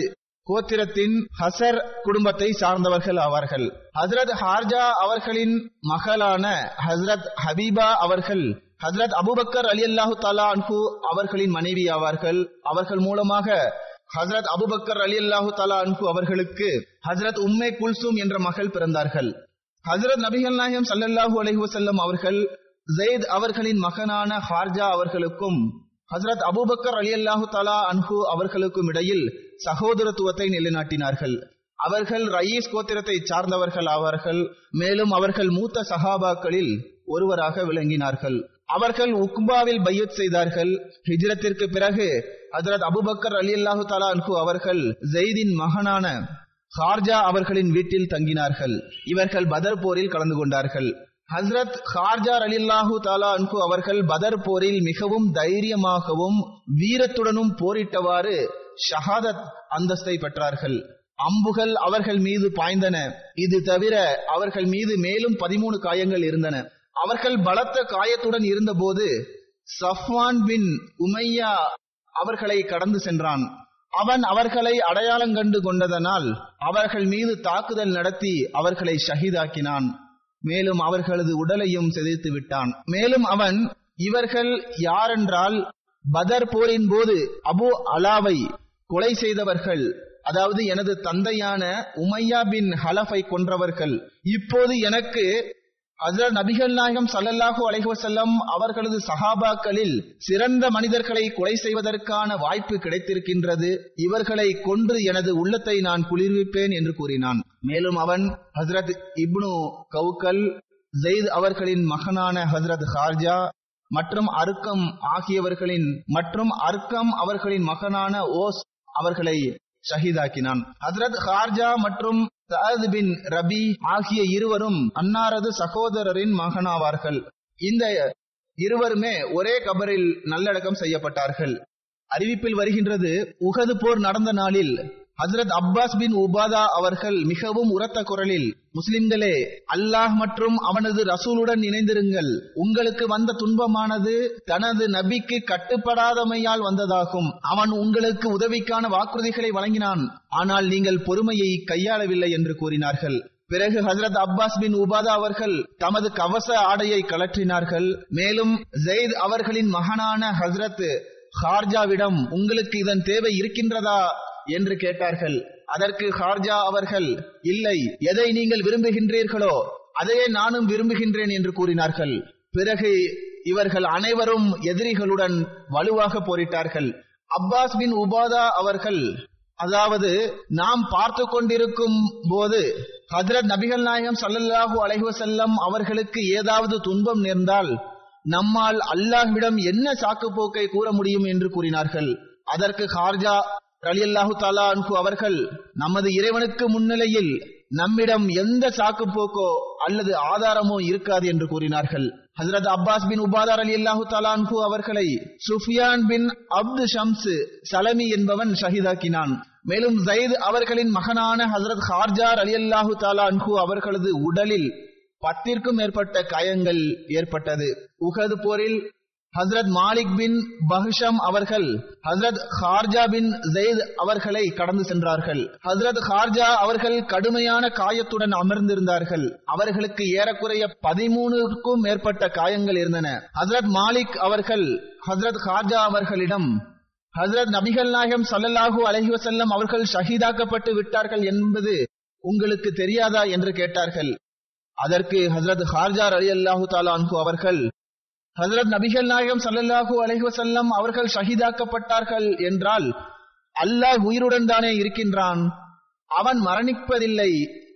கோத்திரத்தின் ஹசர் குடும்பத்தை சார்ந்தவர்கள் ஆவார்கள் ஹசரத் ஹார்ஜா அவர்களின் மகளான ஹசரத் ஹபீபா அவர்கள் ஹசரத் அபுபக்கர் அலி அல்லாஹு தாலா அன்ஹு அவர்களின் மனைவி ஆவார்கள் அவர்கள் மூலமாக ஹசரத் அபுபக்கர் அலி அல்லாஹு தாலா அன்ஹு அவர்களுக்கு ஹசரத் உம்மே குல்சூம் என்ற மகள் பிறந்தார்கள் ஹசரத் நபிகள் நாயகம் சல்லல்லாஹு அலைஹி வஸல்லம் அவர்கள் ஜெயித் அவர்களின் மகனான ஹார்ஜா அவர்களுக்கும் ஹசரத் அபூபக்கர் அலி அல்லாஹு தலா அன்ஹு அவர்களுக்கும் இடையில் சகோதரத்துவத்தை நிலைநாட்டினார்கள் அவர்கள் ரயீஸ் கோத்திரத்தை சார்ந்தவர்கள் ஆவார்கள் மேலும் அவர்கள் மூத்த சஹாபாக்களில் ஒருவராக விளங்கினார்கள் அவர்கள் உக்பாவில் பையத் செய்தார்கள் ஹிஜ்ரத்திற்கு பிறகு ஹசரத் அபுபக்கர் அலி அல்லாஹு தலா அன்ஹு அவர்கள் ஜெயிதின் மகனான ஹார்ஜா அவர்களின் வீட்டில் தங்கினார்கள் இவர்கள் பதர் போரில் கலந்து கொண்டார்கள் ஹஸ்ரத் ஹார்ஜா அலில்லாஹு தாலா அன்கு அவர்கள் பதர் போரில் மிகவும் தைரியமாகவும் வீரத்துடனும் போரிட்டவாறு ஷஹாதத் அந்தஸ்தை பெற்றார்கள் அம்புகள் அவர்கள் மீது பாய்ந்தன இது தவிர அவர்கள் மீது மேலும் பதிமூணு காயங்கள் இருந்தன அவர்கள் பலத்த காயத்துடன் இருந்தபோது சஃப்வான் பின் உமையா அவர்களை கடந்து சென்றான் அவன் அவர்களை அடையாளம் கண்டு கொண்டதனால் அவர்கள் மீது தாக்குதல் நடத்தி அவர்களை ஷஹீதாக்கினான் மேலும் அவர்களது உடலையும் சிதைத்து விட்டான் மேலும் அவன் இவர்கள் யாரென்றால் பதர் போரின் போது அபு அலாவை கொலை செய்தவர்கள் அதாவது எனது தந்தையான உமையா பின் ஹலஃபை கொன்றவர்கள் இப்போது எனக்கு ஹசரத் நபிகள் நாயகம் சல்லல்லாஹு அலைஹி வஸல்லம் அவர்களது சஹாபாக்களில் சிறந்த மனிதர்களை கொலை செய்வதற்கான வாய்ப்பு கிடைத்திருக்கின்றது இவர்களை கொன்று எனது உள்ளத்தை நான் குளிர்விப்பேன் என்று கூறினான் மேலும் அவன் ஹசரத் இப்னு கவுக்கல் ஜெயித் அவர்களின் மகனான ஹசரத் ஹார்ஜா மற்றும் அர்க்கம் ஆகியவர்களின் மற்றும் அர்க்கம் அவர்களின் மகனான ஓஸ் அவர்களை ஷஹீதாக்கினான் ஹசரத் ஹார்ஜா மற்றும் சஅத் பின் ரபி ஆகிய இருவரும் அன்னாரது சகோதரரின் மகனாவார்கள் இந்த இருவருமே ஒரே கபரில் நல்லடக்கம் செய்யப்பட்டார்கள் அறிவிப்பில் வருகின்றது உகது போர் நடந்த நாளில் ஹசரத் அப்பாஸ் பின் உபாதா அவர்கள் மிகவும் உரத்த குரலில் முஸ்லிம்களே அல்லாஹ் மற்றும் அவனது ரசூலுடன் இணைந்திருங்கள் உங்களுக்கு வந்த துன்பமானது தனது நபிக்கு கட்டுப்படாதமையால் வந்ததாகும் அவன் உங்களுக்கு உதவிக்கான வாக்குறுதிகளை வழங்கினான் ஆனால் நீங்கள் பொறுமையை கையாளவில்லை என்று கூறினார்கள் பிறகு ஹசரத் அப்பாஸ் பின் உபாதா அவர்கள் தமது கவச ஆடையை கலற்றினார்கள் மேலும் ஜெயித் அவர்களின் மகனான ஹசரத் ஹார்ஜாவிடம் உங்களுக்கு இதன் தேவை இருக்கின்றதா என்று கேட்டார்கள் அதற்கு ஹார்ஜா அவர்கள் இல்லை எதை நீங்கள் விரும்புகின்றீர்களோ அதையே நானும் விரும்புகின்றேன் என்று கூறினார்கள் பிறகு இவர்கள் அனைவரும் எதிரிகளுடன் வலுவாக போரிட்டார்கள் அப்பாஸ் பின் உபாதா அவர்கள் அதாவது நாம் பார்த்து கொண்டிருக்கும் போது ஹஜரத் நபிகள் நாயகம் சல்லல்லாஹூ அலைஹுவசல்லம் அவர்களுக்கு ஏதாவது துன்பம் நேர்ந்தால் நம்மால் அல்லாஹ்விடம் என்ன சாக்குப்போக்கை கூற முடியும் என்று கூறினார்கள் அதற்கு ஹார்ஜா அலி அல்லாஹு தாலா அன்கு அவர்கள் நமது இறைவனுக்கு முன்னிலையில் நம்மிடம் எந்த சாக்குப்போக்கோ அல்லது ஆதாரமோ இருக்காது என்று கூறினார்கள் ஹசரத் அப்பாஸ் பின் உபாதார் அலி அல்லாஹு தாலான்கு அவர்களை சுஃபியான் பின் அப்து ஷம்ஸ் சலமி என்பவன் ஷஹீதாக்கினான் மேலும் ஜயித் அவர்களின் மகனான ஹசரத் ஹார்ஜார் அலி அல்லாஹு தாலான்கு அவர்களது உடலில் பத்திற்கும் மேற்பட்ட காயங்கள் ஏற்பட்டது உகது போரில் ஹசரத் மாலிக் பின் பஹ்ஷம் அவர்கள் ஹசரத் ஹார்ஜா பின் ஜெயித் அவர்களை கடந்து சென்றார்கள் ஹசரத் ஹார்ஜா அவர்கள் கடுமையான காயத்துடன் அமர்ந்திருந்தார்கள் அவர்களுக்கு ஏறக்குறைய பதிமூணுக்கும் மேற்பட்ட காயங்கள் இருந்தன ஹசரத் மாலிக் அவர்கள் ஹசரத் ஹார்ஜா அவர்களிடம் ஹசரத் நபிகள் நாயகம் சல்லல்லாஹூ அலஹி வசல்லம் அவர்கள் ஷஹீதாக்கப்பட்டு விட்டார்கள் என்பது உங்களுக்கு தெரியாதா என்று கேட்டார்கள் அதற்கு ஹசரத் ஹார்ஜார் அலி அல்லாஹு தாலான்கு அவர்கள் ஹசரத் நபிகள் நாயகம் சல்லல்லாஹு அலைஹி வஸல்லம் அவர்கள் ஷஹீதாக்கப்பட்டார்கள் என்றால் அல்லாஹ் உயிருடன் தானே இருக்கின்றான் அவன் மரணிப்பதில்லை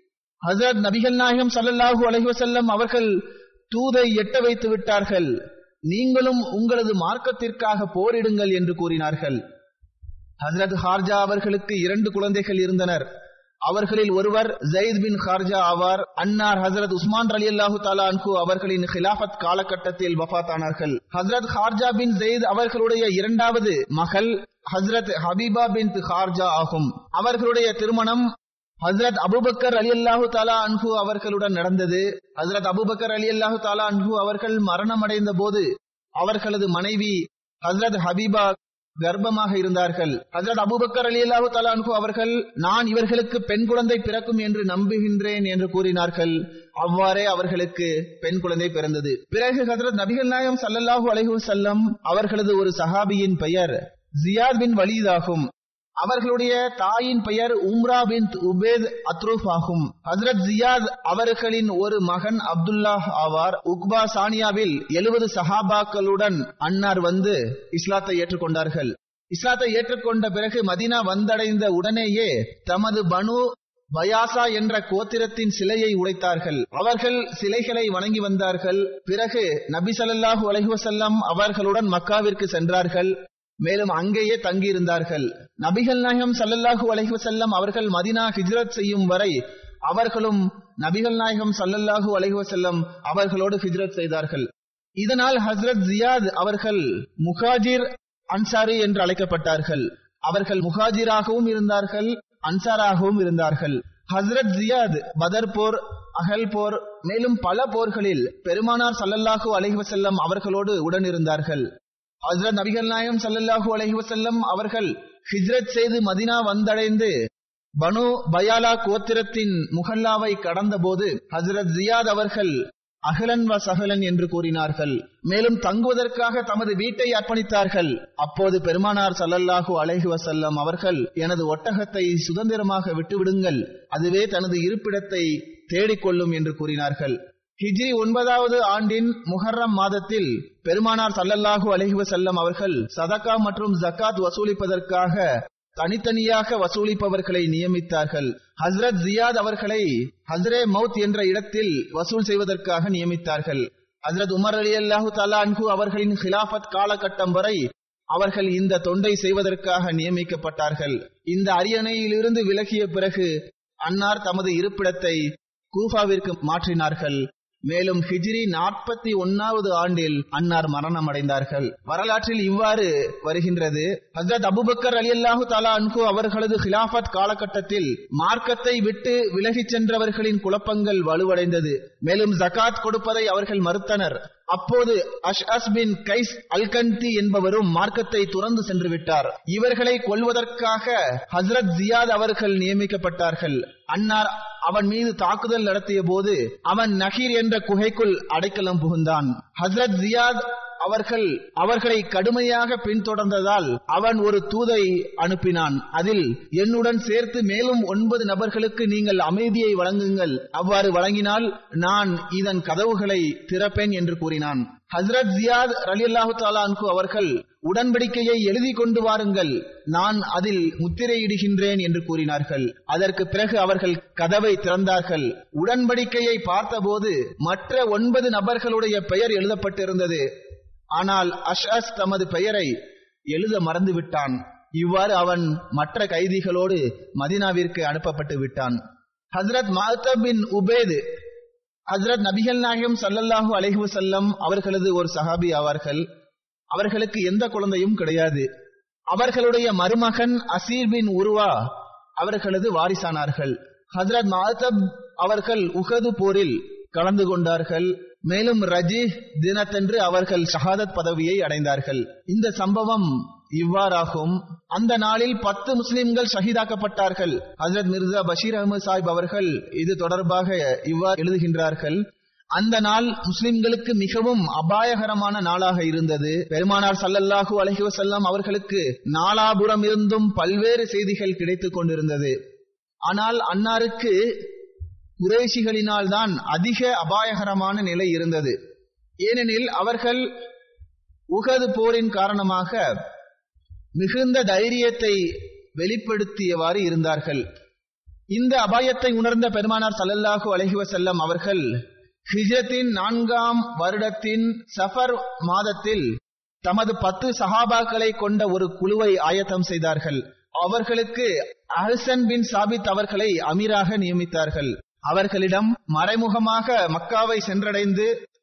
ஹசரத் நபிகள் நாயகம் சல்லல்லாஹு அலைஹி வஸல்லம் அவர்கள் தூதை எட்ட வைத்து விட்டார்கள் நீங்களும் உங்களது மார்க்கத்திற்காக போரிடுங்கள் என்று கூறினார்கள் ஹசரத் ஹார்ஜா அவர்களுக்கு இரண்டு குழந்தைகள் இருந்தனர் அவர்களில் ஒருவர் ஜெயித் பின் ஹார்ஜா ஆவார் அன்னார் ஹசரத் உஸ்மான் அலி அல்லாஹு தாலா அன்கு அவர்களின் ஹிலாபத் காலகட்டத்தில் வஃத் ஆனார்கள் ஹசரத் ஹார்ஜா பின் ஜெயித் அவர்களுடைய இரண்டாவது மகள் ஹசரத் ஹபீபா பின் ஹார்ஜா ஆகும் அவர்களுடைய திருமணம் ஹசரத் அபுபக்கர் அலி அல்லாஹு தாலா அன்ஹு அவர்களுடன் நடந்தது ஹசரத் அபுபக்கர் அலி அல்லாஹு தாலா அன்ஹு அவர்கள் மரணம் அடைந்த போது அவர்களது மனைவி ஹசரத் ஹபீபா கர்ப்பமாக இருந்தார்கள் ஹசரத் அபுபக்கர் அலி அல்லாஹு தலான்கு அவர்கள் நான் இவர்களுக்கு பெண் குழந்தை பிறக்கும் என்று நம்புகின்றேன் என்று கூறினார்கள் அவ்வாறே அவர்களுக்கு பெண் குழந்தை பிறந்தது பிறகு ஹசரத் நபிகள் நாயம் சல்லல்லாஹு அலைஹு செல்லம் அவர்களது ஒரு சஹாபியின் பெயர் ஜியாத் பின் வலீதாகும் அவர்களுடைய தாயின் பெயர் உம்ரா பின் உபேத் அத்ரூப் ஆகும் ஹசரத் ஜியாத் அவர்களின் ஒரு மகன் அப்துல்லாஹ் ஆவார் உக்பா சானியாவில் எழுபது சஹாபாக்களுடன் அன்னார் வந்து இஸ்லாத்தை ஏற்றுக்கொண்டார்கள் இஸ்லாத்தை ஏற்றுக்கொண்ட பிறகு மதினா வந்தடைந்த உடனேயே தமது பனு பயாசா என்ற கோத்திரத்தின் சிலையை உடைத்தார்கள் அவர்கள் சிலைகளை வணங்கி வந்தார்கள் பிறகு நபி ஸல்லல்லாஹு அலைஹி வஸல்லம் அவர்களுடன் மக்காவிற்கு சென்றார்கள் மேலும் அங்கேயே தங்கியிருந்தார்கள் நபிகள் நாயகம் சல்லல்லாஹு அலைஹி வஸல்லம் அவர்கள் மதினா ஹிஜ்ரத் செய்யும் வரை அவர்களும் நபிகள் நாயகம் சல்லல்லாஹு அலைஹி வஸல்லம் அவர்களோடு ஹிஜ்ரத் செய்தார்கள் இதனால் ஹஸ்ரத் ஜியாத் அவர்கள் முஹாஜிர் அன்சாரி என்று அழைக்கப்பட்டார்கள் அவர்கள் முஹாஜிராகவும் இருந்தார்கள் அன்சாராகவும் இருந்தார்கள் ஹஸ்ரத் ஜியாத் பதர் போர் அகல் போர் மேலும் பல போர்களில் பெருமானார் சல்லல்லாஹு அலைஹி வஸல்லம் அவர்களோடு உடன் இருந்தார்கள் ஹசரத் நபிகள் நாயம் சல்லல்லாஹு அலைஹி வஸல்லம் அவர்கள் ஹிஜ்ரத் செய்து மதினா வந்தடைந்து பனு பயாலா கோத்திரத்தின் முகல்லாவை கடந்தபோது ஹசரத் ஜியாத் அவர்கள் அகலன் வ சகலன் என்று கூறினார்கள் மேலும் தங்குவதற்காக தமது வீட்டை அர்ப்பணித்தார்கள் அப்போது பெருமானார் சல்லல்லாஹு அலைஹி வசல்லம் அவர்கள் எனது ஒட்டகத்தை சுதந்திரமாக விட்டுவிடுங்கள் அதுவே தனது இருப்பிடத்தை தேடிக்கொள்ளும் என்று கூறினார்கள் ஹிஜ்ரி ஒன்பதாவது ஆண்டின் முஹர்ரம் மாதத்தில் பெருமானார் சல்லல்லாஹு அலைஹி வஸல்லம் அவர்கள் சதகா மற்றும் ஜக்காத் வசூலிப்பதற்காக தனித்தனியாக வசூலிப்பவர்களை நியமித்தார்கள் ஹஸ்ரத் ஜியாத் அவர்களை ஹஸ்ரே மவுத் என்ற இடத்தில் வசூல் செய்வதற்காக நியமித்தார்கள் ஹஸ்ரத் உமர் அலி அல்லாஹு தலான்கு அவர்களின் ஹிலாபத் காலகட்டம் வரை அவர்கள் இந்த தொண்டை செய்வதற்காக நியமிக்கப்பட்டார்கள் இந்த அரியணையிலிருந்து விலகிய பிறகு அன்னார் தமது இருப்பிடத்தை கூஃபாவிற்கு மாற்றினார்கள் மேலும் ஹிஜ்ரி நாற்பத்தி ஒன்னாவது ஆண்டில் அன்னார் மரணம் அடைந்தார்கள் வரலாற்றில் இவ்வாறு வருகின்றது ஹசரத் அபுபக்கர் அலி அல்லாஹு தாலா அன்கு அவர்களது ஹிலாபத் காலகட்டத்தில் மார்க்கத்தை விட்டு விலகிச் சென்றவர்களின் குழப்பங்கள் வலுவடைந்தது மேலும் ஜகாத் கொடுப்பதை அவர்கள் மறுத்தனர் அப்போது அஷ் அஸ் பின் கைஸ் அல்கந்தி என்பவரும் மார்க்கத்தை துறந்து சென்று விட்டார் இவர்களை கொல்வதற்காக ஹசரத் ஜியாத் அவர்கள் நியமிக்கப்பட்டார்கள் அன்னார் அவன் மீது தாக்குதல் நடத்திய போது அவன் நகீர் என்ற குகைக்குள் அடைக்கலம் புகுந்தான் ஹசரத் ஜியாத் அவர்கள் அவர்களை கடுமையாக பின்தொடர்ந்ததால் அவன் ஒரு தூதை அனுப்பினான் அதில் என்னுடன் சேர்த்து மேலும் ஒன்பது நபர்களுக்கு நீங்கள் அமைதியை வழங்குங்கள் அவ்வாறு வழங்கினால் நான் இதன் கதவுகளை திறப்பேன் என்று கூறினான் ஹசரத் ஜியாத் ரலியல்லாஹு தாலான்கு அவர்கள் உடன்படிக்கையை எழுதி கொண்டு வாருங்கள் நான் அதில் முத்திரையிடுகின்றேன் என்று கூறினார்கள் அதற்கு பிறகு அவர்கள் கதவை திறந்தார்கள் உடன்படிக்கையை பார்த்தபோது மற்ற ஒன்பது நபர்களுடைய பெயர் எழுதப்பட்டிருந்தது ஆனால் அஷஸ் தமது பெயரை எழுத மறந்துவிட்டான் இவ்வாறு அவன் மற்ற கைதிகளோடு மதினாவிற்கு அனுப்பப்பட்டு விட்டான் ஹசரத் மாத்தப் பின் உபேது ஹசரத் நபிகள் நாயகம் சல்லல்லாஹு அலைஹி வஸல்லம் அவர்களது ஒரு சஹாபி ஆவார்கள் அவர்களுக்கு எந்த குழந்தையும் கிடையாது அவர்களுடைய மருமகன் அசீர் பின் உருவா அவர்களது வாரிசானார்கள் ஹசரத் மாத்தப் அவர்கள் உகது போரில் கலந்து கொண்டார்கள் மேலும் ரஜி தினத்தன்று அவர்கள் ஷஹாதத் பதவியை அடைந்தார்கள் இந்த சம்பவம் இவ்வாறாகும் அந்த நாளில் பத்து முஸ்லிம்கள் ஷஹீதாக்கப்பட்டார்கள் ஹசரத் மிர்சா பஷீர் அகமது சாஹிப் அவர்கள் இது தொடர்பாக இவ்வாறு எழுதுகின்றார்கள் அந்த நாள் முஸ்லிம்களுக்கு மிகவும் அபாயகரமான நாளாக இருந்தது பெருமானார் சல்லல்லாஹு அலஹி வசல்லாம் அவர்களுக்கு நாலாபுரம் இருந்தும் பல்வேறு செய்திகள் கிடைத்துக் கொண்டிருந்தது ஆனால் அன்னாருக்கு குறைஷிகளினால் தான் அதிக அபாயகரமான நிலை இருந்தது ஏனெனில் அவர்கள் உகது போரின் காரணமாக மிகுந்த தைரியத்தை வெளிப்படுத்தியவாறு இருந்தார்கள் இந்த அபாயத்தை உணர்ந்த பெருமானார் சல்லல்லாஹு அலஹி வசல்லம் அவர்கள் ஹிஜத்தின் நான்காம் வருடத்தின் சஃபர் மாதத்தில் தமது பத்து சஹாபாக்களை கொண்ட ஒரு குழுவை ஆயத்தம் செய்தார்கள் அவர்களுக்கு அஹசன் பின் சாபித் அவர்களை அமீராக நியமித்தார்கள் அவர்களிடம் மறைமுகமாக மக்காவை சென்றடைந்து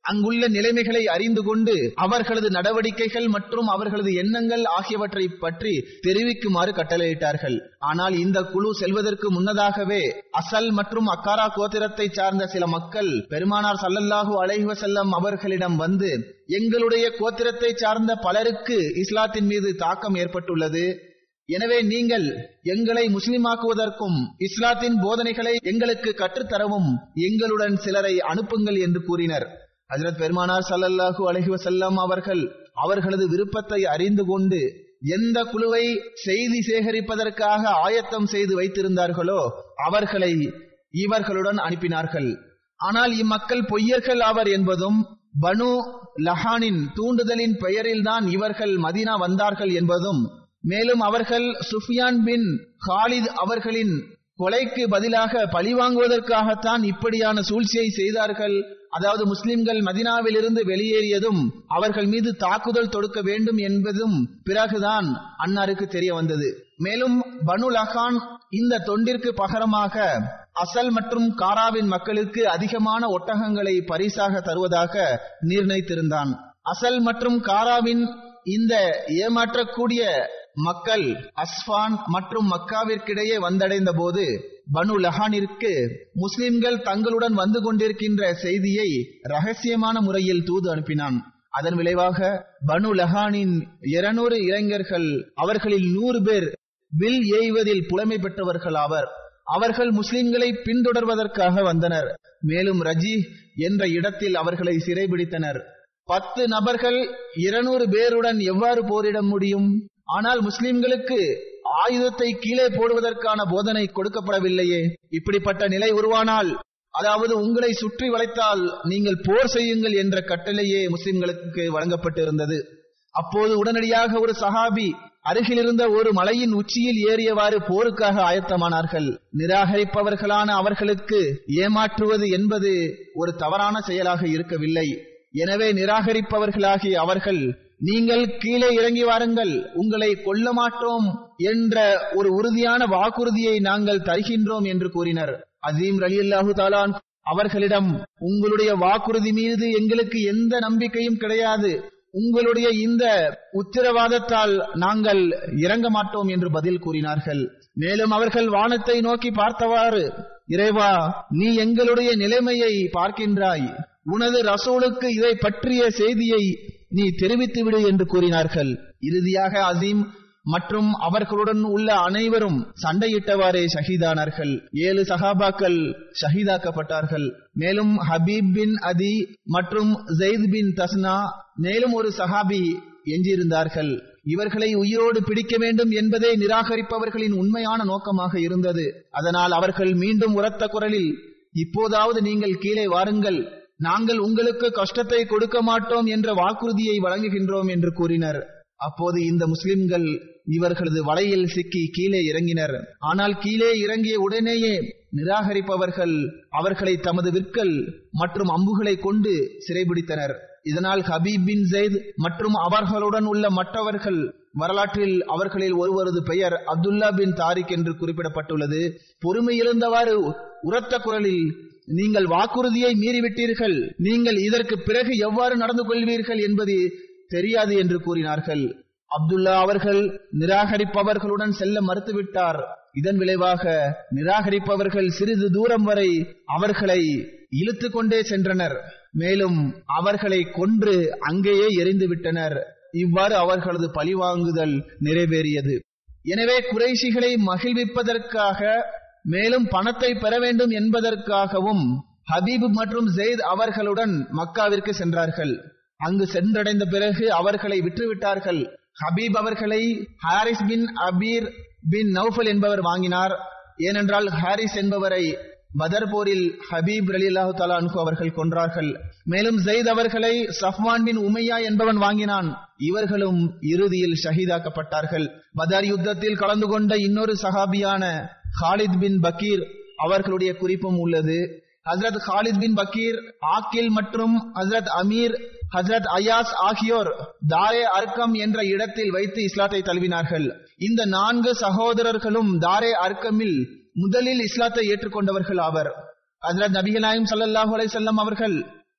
அங்குள்ள நிலைமைகளை அறிந்து கொண்டு அவர்களது நடவடிக்கைகள் மற்றும் அவர்களது எண்ணங்கள் ஆகியவற்றை பற்றி தெரிவிக்குமாறு கட்டளையிட்டார்கள் ஆனால் இந்த குழு செல்வதற்கு முன்னதாகவே அசல் மற்றும் அக்காரா கோத்திரத்தை சார்ந்த சில மக்கள் பெருமானார் சல்லல்லாஹு அலைஹி வஸல்லம் அவர்களிடம் வந்து எங்களுடைய கோத்திரத்தை சார்ந்த பலருக்கு இஸ்லாத்தின் மீது தாக்கம் ஏற்பட்டுள்ளது எனவே நீங்கள் எங்களை முஸ்லிமாக்குவதற்கும் இஸ்லாத்தின் போதனைகளை எங்களுக்கு கற்றுத்தரவும் எங்களுடன் சிலரை அனுப்புங்கள் என்று கூறினர் ஹஜரத் பெருமானார் ஸல்லல்லாஹு அலைஹி வஸல்லம் அவர்கள் அவர்களது விருப்பத்தை அறிந்து கொண்டு எந்த குழுவை செய்தி சேகரிப்பதற்காக ஆயத்தம் செய்து வைத்திருந்தார்களோ அவர்களை இவர்களுடன் அனுப்பினார்கள் ஆனால் இம்மக்கள் பொய்யர்கள் ஆவர் என்பதும் பனு லஹானின் தூண்டுதலின் பெயரில்தான் இவர்கள் மதீனா வந்தார்கள் என்பதும் மேலும் அவர்கள் சுஃபியான் பின் ஹாலித் அவர்களின் கொலைக்கு பதிலாக பழிவாங்குவதற்காகத்தான் இப்படியான சூழ்ச்சியை செய்தார்கள் அதாவது முஸ்லிம்கள் மதினாவிலிருந்து வெளியேறியதும் அவர்கள் மீது தாக்குதல் தொடுக்க வேண்டும் என்பதும் பிறகுதான் அன்னாருக்கு தெரிய வந்தது மேலும் பனு லஹான் இந்த தொண்டிற்கு பகரமாக அசல் மற்றும் காராவின் மக்களுக்கு அதிகமான ஒட்டகங்களை பரிசாக தருவதாக நிர்ணயித்திருந்தான் அசல் மற்றும் காராவின் இந்த ஏமாற்றக்கூடிய மக்கள் அஸ்பான் மற்றும் மக்காவிற்கிடையே வந்தடைந்த போது பனு லஹானிற்கு முஸ்லிம்கள் தங்களுடன் வந்து கொண்டிருக்கின்ற செய்தியை ரகசியமான முறையில் தூது அனுப்பினான் அதன் விளைவாக பனு லஹானின் இருநூறு இளைஞர்கள் அவர்களில் நூறு பேர் வில் எய்வதில் புலமை பெற்றவர்கள் ஆவர் அவர்கள் முஸ்லிம்களை பின்தொடர்வதற்காக வந்தனர் மேலும் ரஜி என்ற இடத்தில் அவர்களை சிறைபிடித்தனர் பத்து நபர்கள் இருநூறு பேருடன் எவ்வாறு போரிட முடியும் ஆனால் முஸ்லிம்களுக்கு ஆயுதத்தை கீழே போடுவதற்கான போதனை கொடுக்கப்படவில்லையே இப்படிப்பட்ட நிலை உருவானால் அதாவது உங்களை சுற்றி வளைத்தால் நீங்கள் போர் செய்யுங்கள் என்ற கட்டளையே முஸ்லிம்களுக்கு வழங்கப்பட்டிருந்தது அப்போது உடனடியாக ஒரு சஹாபி அருகிலிருந்த ஒரு மலையின் உச்சியில் ஏறியவாறு போருக்காக ஆயத்தமானார்கள் நிராகரிப்பவர்களான அவர்களுக்கு ஏமாற்றுவது என்பது ஒரு தவறான செயலாக இருக்கவில்லை எனவே நிராகரிப்பவர்களாகிய அவர்கள் நீங்கள் கீழே இறங்கி வாருங்கள் உங்களை கொல்ல மாட்டோம் என்ற ஒரு உறுதியான வாக்குறுதியை நாங்கள் தருகின்றோம் என்று கூறினர் அசீம் அலி அல்லாஹு தாலான் அவர்களிடம் உங்களுடைய வாக்குறுதி மீது எங்களுக்கு எந்த நம்பிக்கையும் கிடையாது உங்களுடைய இந்த உத்தரவாதத்தால் நாங்கள் இறங்க மாட்டோம் என்று பதில் கூறினார்கள் மேலும் அவர்கள் வானத்தை நோக்கி பார்த்தவாறு இறைவா நீ எங்களுடைய நிலைமையை பார்க்கின்றாய் உனது ரசூலுக்கு இதை பற்றிய செய்தியை நீ தெரிவித்து விடு என்று கூறினார்கள் இறுதியாக அசீம் மற்றும் அவர்களுடன் உள்ள அனைவரும் சண்டையிட்டவாறே ஷஹீதானார்கள் ஏழு சஹாபாக்கள் ஷஹீதாக்கப்பட்டார்கள் மேலும் ஹபீப் பின் அதி மற்றும் ஜெயித் பின் தஸ்னா மேலும் ஒரு சஹாபி எஞ்சியிருந்தார்கள் இவர்களை உயிரோடு பிடிக்க வேண்டும் என்பதே நிராகரிப்பவர்களின் உண்மையான நோக்கமாக இருந்தது அதனால் அவர்கள் மீண்டும் உரத்த குரலில் இப்போதாவது நீங்கள் கீழே வாருங்கள் நாங்கள் உங்களுக்கு கஷ்டத்தை கொடுக்க மாட்டோம் என்ற வாக்குறுதியை வழங்குகின்றோம் என்று கூறினர் அப்போது இந்த முஸ்லிம்கள் இவர்களது வலையில் சிக்கி கீழே இறங்கினர் ஆனால் கீழே இறங்கிய உடனேயே நிராகரிப்பவர்கள் அவர்களை தமது விற்கள் மற்றும் அம்புகளை கொண்டு சிறைபிடித்தனர் இதனால் ஹபீப் பின் ஜெயித் மற்றும் அவர்களுடன் உள்ள மற்றவர்கள் வரலாற்றில் அவர்களில் ஒருவரது பெயர் அப்துல்லா பின் தாரிக் என்று குறிப்பிடப்பட்டுள்ளது பொறுமை இருந்தவாறு உரத்த குரலில் நீங்கள் வாக்குறுதியை மீறிவிட்டீர்கள் நீங்கள் இதற்கு பிறகு எவ்வாறு நடந்து கொள்வீர்கள் என்பது தெரியாது என்று கூறினார்கள் அப்துல்லா அவர்கள் நிராகரிப்பவர்களுடன் செல்ல மறுத்துவிட்டார் இதன் விளைவாக நிராகரிப்பவர்கள் சிறிது தூரம் வரை அவர்களை இழுத்து கொண்டே சென்றனர் மேலும் அவர்களை கொன்று அங்கேயே எரிந்து விட்டனர் இவ்வாறு அவர்களது பழிவாங்குதல் நிறைவேறியது எனவே குறைசிகளை மகிழ்விப்பதற்காக மேலும் பணத்தை பெற வேண்டும் என்பதற்காகவும் ஹபீப் மற்றும் ஜெயித் அவர்களுடன் மக்காவிற்கு சென்றார்கள் அங்கு சென்றடைந்த பிறகு அவர்களை விற்றுவிட்டார்கள் ஹபீப் அவர்களை ஹாரிஸ் பின் அபீர் பின் நௌஃபல் என்பவர் வாங்கினார் ஏனென்றால் ஹாரிஸ் என்பவரை பதர் போரில் ஹபீப் அலி அல்லாஹு அன்ஹு அவர்கள் கொன்றார்கள் மேலும் ஜெயித் அவர்களை சஃப்வான் பின் உமையா என்பவன் வாங்கினான் இவர்களும் இறுதியில் ஷஹீதாக்கப்பட்டார்கள் பதர் யுத்தத்தில் கலந்து கொண்ட இன்னொரு சஹாபியான ஹாலித் பின் பக்கீர் அவர்களுடைய குறிப்பும் உள்ளது ஹசரத் ஹாலித் பின் பக்கீர் ஆக்கில் மற்றும் ஹசரத் அமீர் ஹசரத் அயாஸ் ஆகியோர் தாரே அர்க்கம் என்ற இடத்தில் வைத்து இஸ்லாத்தை தழுவினார்கள் இந்த நான்கு சகோதரர்களும் தாரே அர்க்கமில் முதலில் இஸ்லாத்தை ஏற்றுக்கொண்டவர்கள் ஆவர் ஹசரத் நபிகளாயும் சல்லல்லாஹு அலைஹி வஸல்லம் அவர்கள்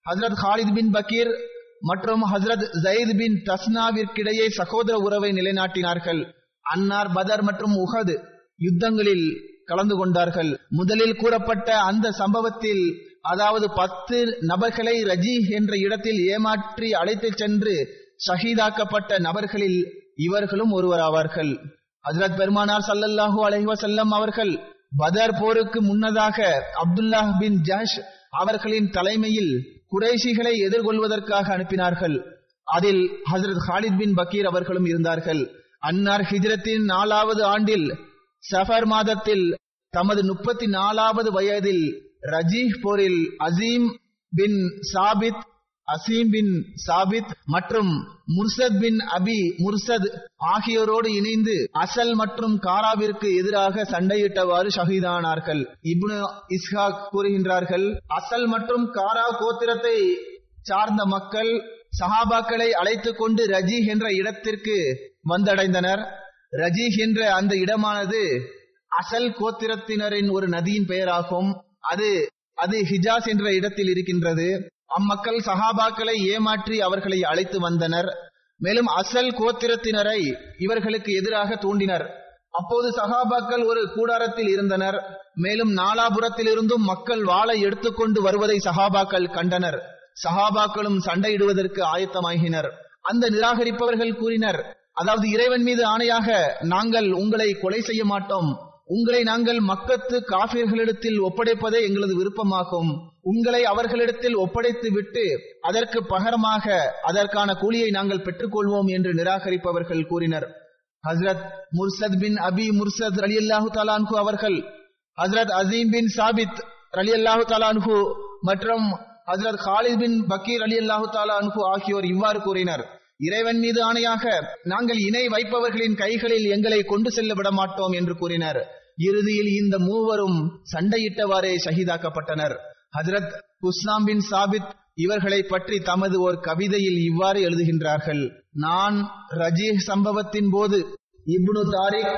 ஹசரத் ஹாலித் பின் பக்கீர் மற்றும் ஹசரத் ஜயித் பின் தஸ்னாவிற்கிடையே சகோதர உறவை நிலைநாட்டினார்கள் அன்னார் பதர் மற்றும் உஹது யுத்தங்களில் கலந்து கொண்டார்கள் முதலில் கூறப்பட்ட அந்த சம்பவத்தில் அதாவது பத்து நபர்களை ரஜி என்ற இடத்தில் ஏமாற்றி அழைத்துச் சென்று ஷஹீதாக்கப்பட்ட நபர்களில் இவர்களும் ஒருவராவார்கள் ஹஜரத் பெருமானார் சல்லல்லாஹு அலைஹி வஸல்லம் அவர்கள் பதர் போருக்கு முன்னதாக அப்துல்லாஹ் பின் ஜாஷ் அவர்களின் தலைமையில் குறைஷிகளை எதிர்கொள்வதற்காக அனுப்பினார்கள் அதில் ஹசரத் ஹாலித் பின் பக்கீர் அவர்களும் இருந்தார்கள் அன்னார் ஹிஜ்ரத்தின் நாலாவது ஆண்டில் சஃபர் மாதத்தில் தமது முப்பத்தி நாலாவது வயதில் ரஜீஹ் போரில் அசீம் பின் சாபித் அசீம் பின் சாபித் மற்றும் முர்சத் பின் அபி முர்சத் ஆகியோரோடு இணைந்து அசல் மற்றும் காராவிற்கு எதிராக சண்டையிட்டவாறு ஷஹீதானார்கள் இப்னு இஸ்ஹாக் கூறுகின்றார்கள் அசல் மற்றும் காரா கோத்திரத்தை சார்ந்த மக்கள் சஹாபாக்களை அழைத்துக் கொண்டு ரஜீஹ் என்ற இடத்திற்கு வந்தடைந்தனர் ரஜீஹ் என்ற அந்த இடமானது அசல் கோத்திரத்தினரின் ஒரு நதியின் பெயராகும் அது அது ஹிஜாஸ் என்ற இடத்தில் இருக்கின்றது அம்மக்கள் சஹாபாக்களை ஏமாற்றி அவர்களை அழைத்து வந்தனர் மேலும் அசல் கோத்திரத்தினரை இவர்களுக்கு எதிராக தூண்டினர் அப்போது சஹாபாக்கள் ஒரு கூடாரத்தில் இருந்தனர் மேலும் நாலாபுரத்திலிருந்தும் மக்கள் வாளை எடுத்துக்கொண்டு வருவதை சஹாபாக்கள் கண்டனர் சஹாபாக்களும் சண்டையிடுவதற்கு ஆயத்தமாகினர் அந்த நிராகரிப்பவர்கள் கூறினர் அதாவது இறைவன் மீது ஆணையாக நாங்கள் உங்களை கொலை செய்ய மாட்டோம் உங்களை நாங்கள் மக்கத்து காபிர்களிடத்தில் ஒப்படைப்பதே எங்களது விருப்பமாகும் உங்களை அவர்களிடத்தில் ஒப்படைத்து விட்டு அதற்கு பகரமாக அதற்கான கூலியை நாங்கள் பெற்றுக்கொள்வோம் என்று நிராகரிப்பவர்கள் கூறினர் ஹஸ்ரத் முர்சத் பின் அபி முர்சத் அலி அல்லாஹு தாலான்கு அவர்கள் ஹஸ்ரத் அசீம் பின் சாபித் அலி அல்லாஹு தாலான்கு மற்றும் ஹஸ்ரத் ஹாலித் பின் பக்கீர் அலி அல்லாஹு தாலான்கு ஆகியோர் இவ்வாறு கூறினர் இறைவன் மீது ஆணையாக நாங்கள் இணை வைப்பவர்களின் கைகளில் எங்களை கொண்டு செல்ல விட மாட்டோம் என்று கூறினர் இறுதியில் இந்த மூவரும் சண்டையிட்டவாறே ஷஹீதாக்கப்பட்டனர் ஹஜரத் குஸ்லாம் பின் சாபித் இவர்களை பற்றி தமது ஒரு கவிதையில் இவ்வாறு எழுதுகின்றார்கள் நான் ரஜீஹ் சம்பவத்தின் போது இப்னு தாரிக்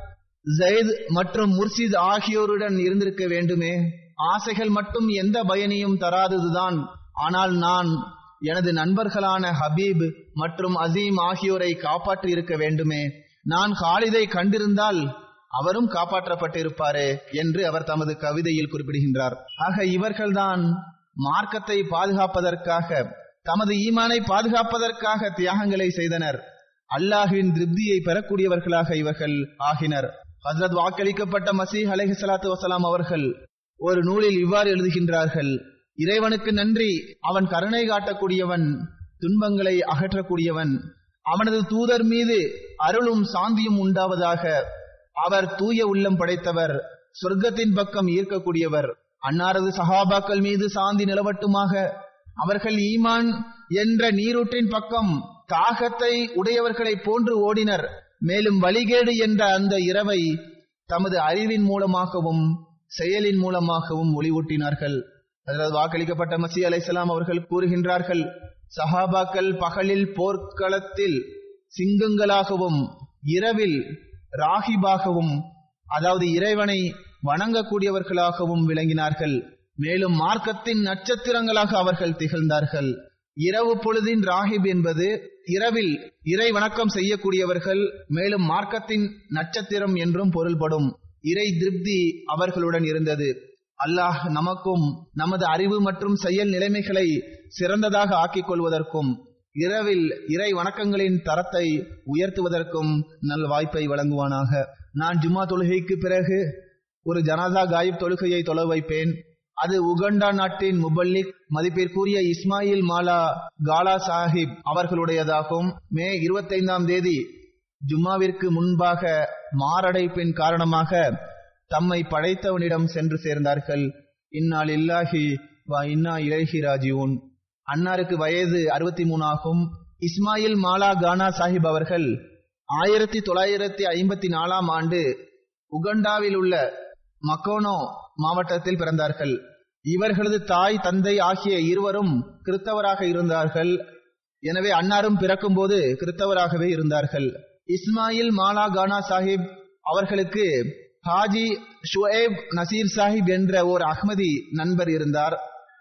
ஜெயித் மற்றும் முர்ஷித் ஆகியோருடன் இருந்திருக்க வேண்டுமே ஆசைகள் மட்டும் எந்த பயனையும் தராததுதான் ஆனால் நான் எனது நண்பர்களான ஹபீப் மற்றும் அசீம் ஆகியோரை காப்பாற்றி இருக்க வேண்டுமே நான் காலிதை கண்டிருந்தால் அவரும் காப்பாற்றப்பட்டிருப்பாரே என்று அவர் தமது கவிதையில் குறிப்பிடுகின்றார் ஆக இவர்கள்தான் மார்க்கத்தை பாதுகாப்பதற்காக தமது ஈமானை பாதுகாப்பதற்காக தியாகங்களை செய்தனர் அல்லாஹுவின் திருப்தியை பெறக்கூடியவர்களாக இவர்கள் ஆகினர் ஹசரத் வாக்களிக்கப்பட்ட மசீஹ் அலஹி சலாத்து வசலாம் அவர்கள் ஒரு நூலில் இவ்வாறு எழுதுகின்றார்கள் இறைவனுக்கு நன்றி அவன் கருணை காட்டக்கூடியவன் துன்பங்களை அகற்றக்கூடியவன் அவனது தூதர் மீது அருளும் சாந்தியும் உண்டாவதாக அவர் தூய உள்ளம் படைத்தவர் சொர்க்கத்தின் பக்கம் ஈர்க்கக்கூடியவர் அன்னாரது சஹாபாக்கள் மீது சாந்தி நிலவட்டுமாக அவர்கள் ஈமான் என்ற நீரூற்றின் பக்கம் தாகத்தை உடையவர்களை போன்று ஓடினர் மேலும் வழிகேடு என்ற அந்த இரவை தமது அறிவின் மூலமாகவும் செயலின் மூலமாகவும் ஒளிவூட்டினார்கள் அதாவது வாக்களிக்கப்பட்ட மசி அலைசலாம் அவர்கள் கூறுகின்றார்கள் சஹாபாக்கள் பகலில் போர்க்களத்தில் சிங்கங்களாகவும் இரவில் ராகிபாகவும் அதாவது இறைவனை வணங்கக்கூடியவர்களாகவும் விளங்கினார்கள் மேலும் மார்க்கத்தின் நட்சத்திரங்களாக அவர்கள் திகழ்ந்தார்கள் இரவு பொழுதின் ராகிப் என்பது இரவில் இறை வணக்கம் செய்யக்கூடியவர்கள் மேலும் மார்க்கத்தின் நட்சத்திரம் என்றும் பொருள்படும் இறை திருப்தி அவர்களுடன் இருந்தது அல்லாஹ் நமக்கும் நமது அறிவு மற்றும் செயல் நிலைமைகளை சிறந்ததாக ஆக்கிக் கொள்வதற்கும் இரவில் இறை வணக்கங்களின் தரத்தை உயர்த்துவதற்கும் நல் வாய்ப்பை வழங்குவானாக நான் ஜும்மா தொழுகைக்கு பிறகு ஒரு ஜனாதா காயிப் தொழுகையை தொலை வைப்பேன் அது உகண்டா நாட்டின் முபல்லிக் மதிப்பிற்குரிய இஸ்மாயில் மாலா காலா சாஹிப் அவர்களுடையதாகும் மே இருபத்தைந்தாம் தேதி ஜும்மாவிற்கு முன்பாக மாரடைப்பின் காரணமாக தம்மை படைத்தவனிடம் சென்று சேர்ந்தார்கள் இந்நாள் இல்லாஹி வா இன்னா இலகி ராஜியூன் அன்னாருக்கு வயது அறுபத்தி மூணு ஆகும் இஸ்மாயில் மாலா கானா சாஹிப் அவர்கள் ஆயிரத்தி தொள்ளாயிரத்தி ஐம்பத்தி நாலாம் ஆண்டு உகண்டாவில் உள்ள மக்கோனோ மாவட்டத்தில் பிறந்தார்கள் இவர்களது தாய் தந்தை ஆகிய இருவரும் கிறிஸ்தவராக இருந்தார்கள் எனவே அன்னாரும் பிறக்கும்போது கிறிஸ்தவராகவே இருந்தார்கள் இஸ்மாயில் மாலா கானா சாஹிப் அவர்களுக்கு ஹாஜி ஷுஏப் நசீர் சாஹிப் என்ற ஓர் அஹ்மதி நண்பர் இருந்தார்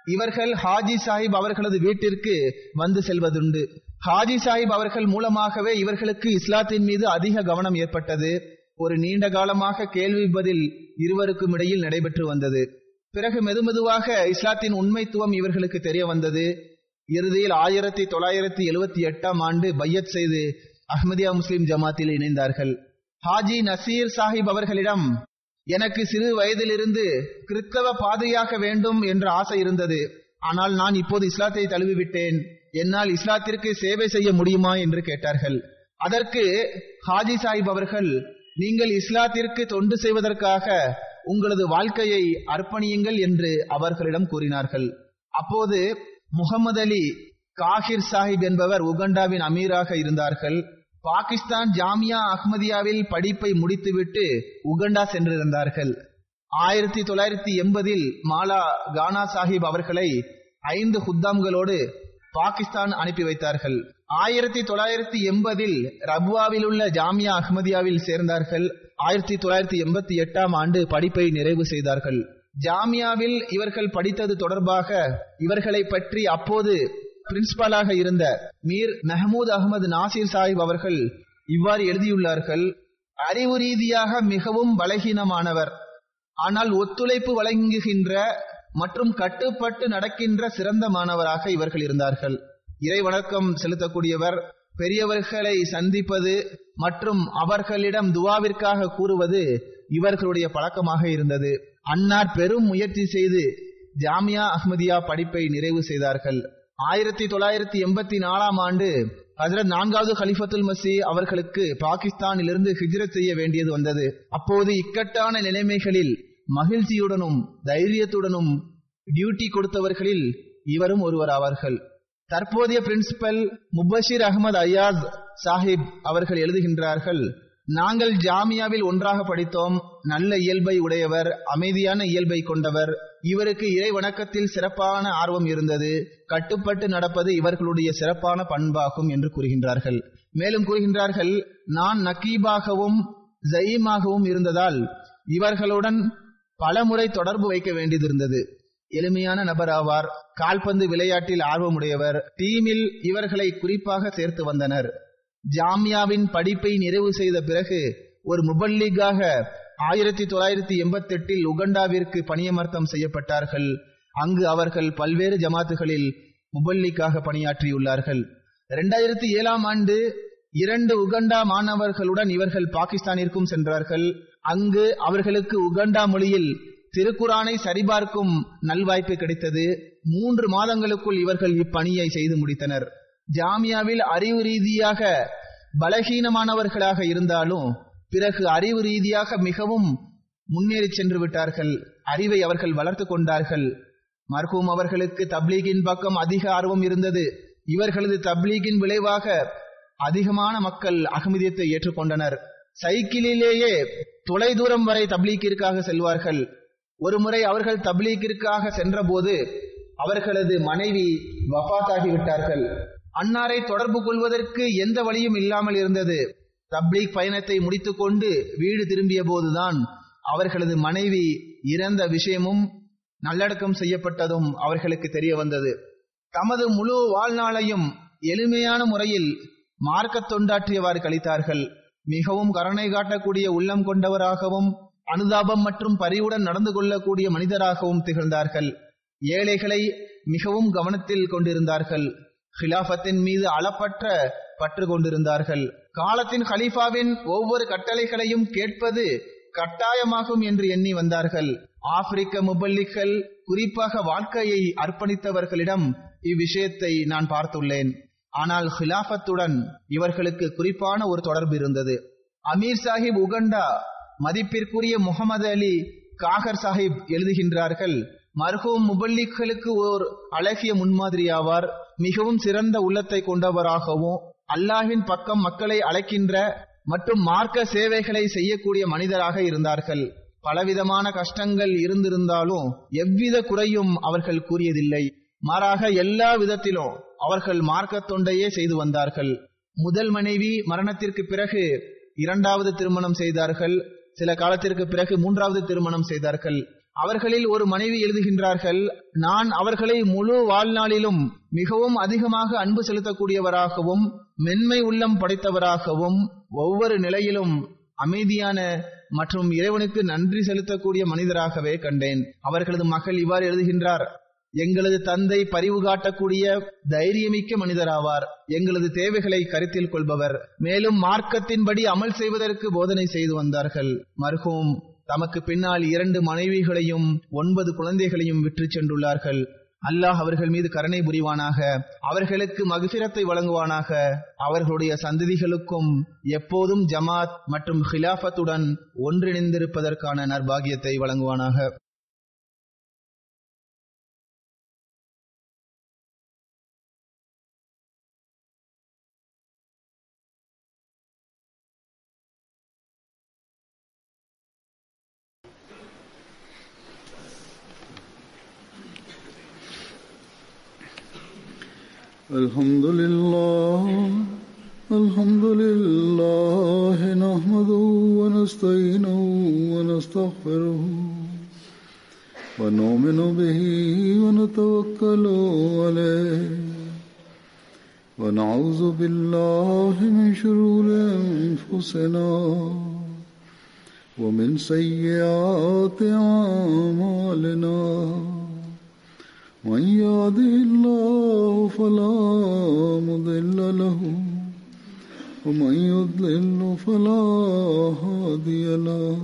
இவர்கள் ஹாஜி சாஹிப் அவர்களது வீட்டிற்கு வந்து செல்வதுண்டு ஹாஜி சாஹிப் அவர்கள் மூலமாகவே இவர்களுக்கு இஸ்லாத்தின் மீது அதிக கவனம் ஏற்பட்டது ஒரு நீண்ட காலமாக கேள்வி பதில் இருவருக்கும் இடையில் நடைபெற்று வந்தது பிறகு மெதுமெதுவாக இஸ்லாத்தின் உண்மைத்துவம் இவர்களுக்கு தெரிய வந்தது இறுதியில் ஆயிரத்தி தொள்ளாயிரத்தி எழுவத்தி எட்டாம் ஆண்டு பையத் செய்து அஹ்மதியா முஸ்லிம் ஜமாத்தில் இணைந்தார்கள் ஹாஜி நசீர் சாஹிப் அவர்களிடம் எனக்கு சிறு வயதிலிருந்து கிறிஸ்தவ பாதையாக வேண்டும் என்ற ஆசை இருந்தது ஆனால் நான் இப்போது இஸ்லாத்தை தழுவிவிட்டேன் என்னால் இஸ்லாத்திற்கு சேவை செய்ய முடியுமா என்று கேட்டார்கள் அதற்கு ஹாஜி சாஹிப் அவர்கள் நீங்கள் இஸ்லாத்திற்கு தொண்டு செய்வதற்காக உங்களது வாழ்க்கையை அர்ப்பணியுங்கள் என்று அவர்களிடம் கூறினார்கள் அப்போது முகமது அலி காஹிர் சாஹிப் என்பவர் உகண்டாவின் அமீராக இருந்தார்கள் பாகிஸ்தான் ஜாமியா அஹ்மதியாவில் படிப்பை முடித்துவிட்டு உகண்டா சென்றிருந்தார்கள் ஆயிரத்தி தொள்ளாயிரத்தி எண்பதில் மாலா கானா சாஹிப் அவர்களை ஐந்து ஹுத்தாம்களோடு பாகிஸ்தான் அனுப்பி வைத்தார்கள் ஆயிரத்தி தொள்ளாயிரத்தி எண்பதில் ரப்வாவில் உள்ள ஜாமியா அஹ்மதியாவில் சேர்ந்தார்கள் ஆயிரத்தி தொள்ளாயிரத்தி எண்பத்தி எட்டாம் ஆண்டு படிப்பை நிறைவு செய்தார்கள் ஜாமியாவில் இவர்கள் படித்தது தொடர்பாக இவர்களை பற்றி அப்போது பிரின்சிபாலாக இருந்த மீர் மெஹமூத் அகமது நாசிர் சாஹிப் அவர்கள் இவ்வாறு எழுதியுள்ளார்கள் அறிவு ரீதியாக மிகவும் பலகீனமானவர் ஆனால் ஒத்துழைப்பு வழங்குகின்ற மற்றும் கட்டுப்பட்டு நடக்கின்ற சிறந்த மாணவராக இவர்கள் இருந்தார்கள் இறை வணக்கம் செலுத்தக்கூடியவர் பெரியவர்களை சந்திப்பது மற்றும் அவர்களிடம் துவாவிற்காக கூறுவது இவர்களுடைய பழக்கமாக இருந்தது அன்னார் பெரும் முயற்சி செய்து ஜாமியா அஹ்மதியா படிப்பை நிறைவு செய்தார்கள் ஆயிரத்தி தொள்ளாயிரத்தி எண்பத்தி நாலாம் ஆண்டு ஹசரத் நான்காவது ஹலிஃபத்துல் மசி அவர்களுக்கு பாகிஸ்தானிலிருந்து ஹிஜ்ரத் செய்ய வேண்டியது வந்தது அப்போது இக்கட்டான நிலைமைகளில் மகிழ்ச்சியுடனும் தைரியத்துடனும் டியூட்டி கொடுத்தவர்களில் இவரும் ஒருவர் ஆவார்கள் தற்போதைய பிரின்சிபல் முபஷிர் அகமது அயாஸ் சாஹிப் அவர்கள் எழுதுகின்றார்கள் நாங்கள் ஜாமியாவில் ஒன்றாக படித்தோம் நல்ல இயல்பை உடையவர் அமைதியான இயல்பை கொண்டவர் இவருக்கு இறை வணக்கத்தில் சிறப்பான ஆர்வம் இருந்தது கட்டுப்பட்டு நடப்பது இவர்களுடைய சிறப்பான பண்பாகும் என்று கூறுகின்றார்கள் மேலும் கூறுகின்றார்கள் நான் நக்கீபாகவும் ஜயீமாகவும் இருந்ததால் இவர்களுடன் பலமுறை தொடர்பு வைக்க வேண்டியது இருந்தது எளிமையான நபர் ஆவார் கால்பந்து விளையாட்டில் ஆர்வமுடையவர் டீமில் இவர்களை குறிப்பாக சேர்த்து வந்தனர் ஜாமியாவின் படிப்பை நிறைவு செய்த பிறகு ஒரு முபல்லிகாக ஆயிரத்தி தொள்ளாயிரத்தி எண்பத்தி எட்டில் உகண்டாவிற்கு பணியமர்த்தம் செய்யப்பட்டார்கள் அங்கு அவர்கள் பல்வேறு ஜமாத்துகளில் முபல்லிக்காக பணியாற்றியுள்ளார்கள் இரண்டாயிரத்தி ஏழாம் ஆண்டு இரண்டு உகண்டா மாணவர்களுடன் இவர்கள் பாகிஸ்தானிற்கும் சென்றார்கள் அங்கு அவர்களுக்கு உகண்டா மொழியில் திருக்குரானை சரிபார்க்கும் நல்வாய்ப்பு கிடைத்தது மூன்று மாதங்களுக்குள் இவர்கள் இப்பணியை செய்து முடித்தனர் ஜாமியாவில் அறிவு ரீதியாக பலகீனமானவர்களாக இருந்தாலும் பிறகு அறிவு ரீதியாக மிகவும் முன்னேறி சென்று விட்டார்கள் அறிவை அவர்கள் வளர்த்து கொண்டார்கள் மர்ஹூம் அவர்களுக்கு தப்லீகின் பக்கம் அதிக ஆர்வம் இருந்தது இவர்களது தப்லீகின் விளைவாக அதிகமான மக்கள் அகமதியத்தை ஏற்றுக்கொண்டனர் சைக்கிளிலேயே தொலை தூரம் வரை தப்லீக்கிற்காக செல்வார்கள் ஒருமுறை அவர்கள் தப்லீக்கிற்காக சென்றபோது அவர்களது மனைவி வஃபாத்தாகிவிட்டார்கள் அன்னாரை தொடர்பு கொள்வதற்கு எந்த வழியும் இல்லாமல் இருந்தது தப்லீக் பயணத்தை முடித்துக்கொண்டு வீடு திரும்பிய போதுதான் அவர்களது மனைவி இறந்த விஷயமும் நல்லடக்கம் செய்யப்பட்டதும் அவர்களுக்கு தெரிய வந்தது தமது முழு வாழ்நாளையும் எளிமையான முறையில் மார்க்கத் தொண்டாற்றியவாறு கழித்தார்கள் மிகவும் கருணை காட்டக்கூடிய உள்ளம் கொண்டவராகவும் அனுதாபம் மற்றும் பரிவுடன் நடந்து கொள்ளக்கூடிய மனிதராகவும் திகழ்ந்தார்கள் ஏழைகளை மிகவும் கவனத்தில் கொண்டிருந்தார்கள் ஹிலாபத்தின் மீது அளப்பற்ற பற்று கொண்டிருந்தார்கள் காலத்தின் ஹலீஃபாவின் ஒவ்வொரு கட்டளைகளையும் கேட்பது கட்டாயமாகும் என்று எண்ணி வந்தார்கள் ஆப்பிரிக்க முபல்லிகள் குறிப்பாக வாழ்க்கையை அர்ப்பணித்தவர்களிடம் இவ்விஷயத்தை நான் பார்த்துள்ளேன் ஆனால் ஹிலாபத்துடன் இவர்களுக்கு குறிப்பான ஒரு தொடர்பு இருந்தது அமீர் சாஹிப் உகண்டா மதிப்பிற்குரிய முகமது அலி காகர் சாஹிப் எழுதுகின்றார்கள் மர்ஹூம் முபல்லிகளுக்கு ஓர் அழகிய முன்மாதிரியாவார் மிகவும் சிறந்த உள்ளத்தை கொண்டவராகவும் அல்லாஹின் பக்கம் மக்களை அழைக்கின்ற மற்றும் மார்க்க சேவைகளை செய்யக்கூடிய மனிதராக இருந்தார்கள் பலவிதமான கஷ்டங்கள் இருந்திருந்தாலும் எவ்வித குறையும் அவர்கள் கூறியதில்லை மாறாக எல்லா விதத்திலும் அவர்கள் மார்க்க தொண்டையே செய்து வந்தார்கள் முதல் மனைவி மரணத்திற்கு பிறகு இரண்டாவது திருமணம் செய்தார்கள் சில காலத்திற்கு பிறகு மூன்றாவது திருமணம் செய்தார்கள் அவர்களில் ஒரு மனைவி எழுதுகின்றார்கள் நான் அவர்களை முழு வாழ்நாளிலும் மிகவும் அதிகமாக அன்பு செலுத்தக்கூடியவராகவும் மென்மை உள்ளம் படைத்தவராகவும் ஒவ்வொரு நிலையிலும் அமைதியான மற்றும் இறைவனுக்கு நன்றி செலுத்தக்கூடிய மனிதராகவே கண்டேன் அவர்களது மகள் இவ்வாறு எழுதுகின்றார் எங்களது தந்தை பரிவு காட்டக்கூடிய தைரியமிக்க மனிதராவார் எங்களது தேவைகளை கருத்தில் கொள்பவர் மேலும் மார்க்கத்தின்படி அமல் செய்வதற்கு போதனை செய்து வந்தார்கள் மர்ஹூம் தமக்கு பின்னால் இரண்டு மனைவிகளையும் ஒன்பது குழந்தைகளையும் விற்று சென்றுள்ளார்கள் அல்லாஹ் அவர்கள் மீது கருணை புரிவானாக அவர்களுக்கு மகிசிரத்தை வழங்குவானாக அவர்களுடைய சந்ததிகளுக்கும் எப்போதும் ஜமாத் மற்றும் ஹிலாஃபத்துடன் ஒன்றிணைந்திருப்பதற்கான நற்பாகியத்தை வழங்குவானாக الحمد لله الحمد لله نحمده ونستعينه ونستغفره ونؤمن به ونتوكل عليه ونعوذ بالله من شرور أنفسنا ومن سيئات أعمالنا من يهده الله فلا مضل له ومن يضلل فلا هادي له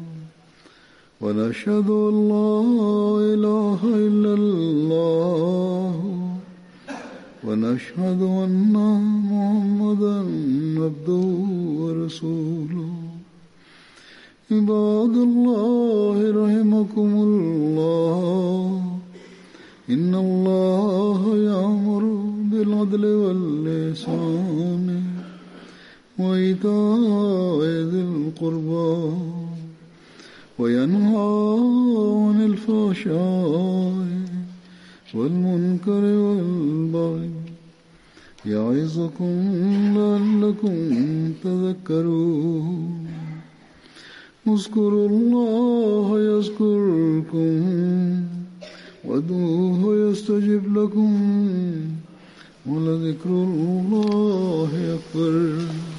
ونشهد ان لا اله الا الله ونشهد ان محمدا عبده ورسوله عباد الله رحمكم الله إن الله يأمر بالعدل واللسان وإيتاء ذي القربى وينهى عن الفحشاء والمنكر والبغي يعظكم لعلكم تذكرون اذكروا الله يذكركم وادعوه يستجب لكم ولذكر الله أكبر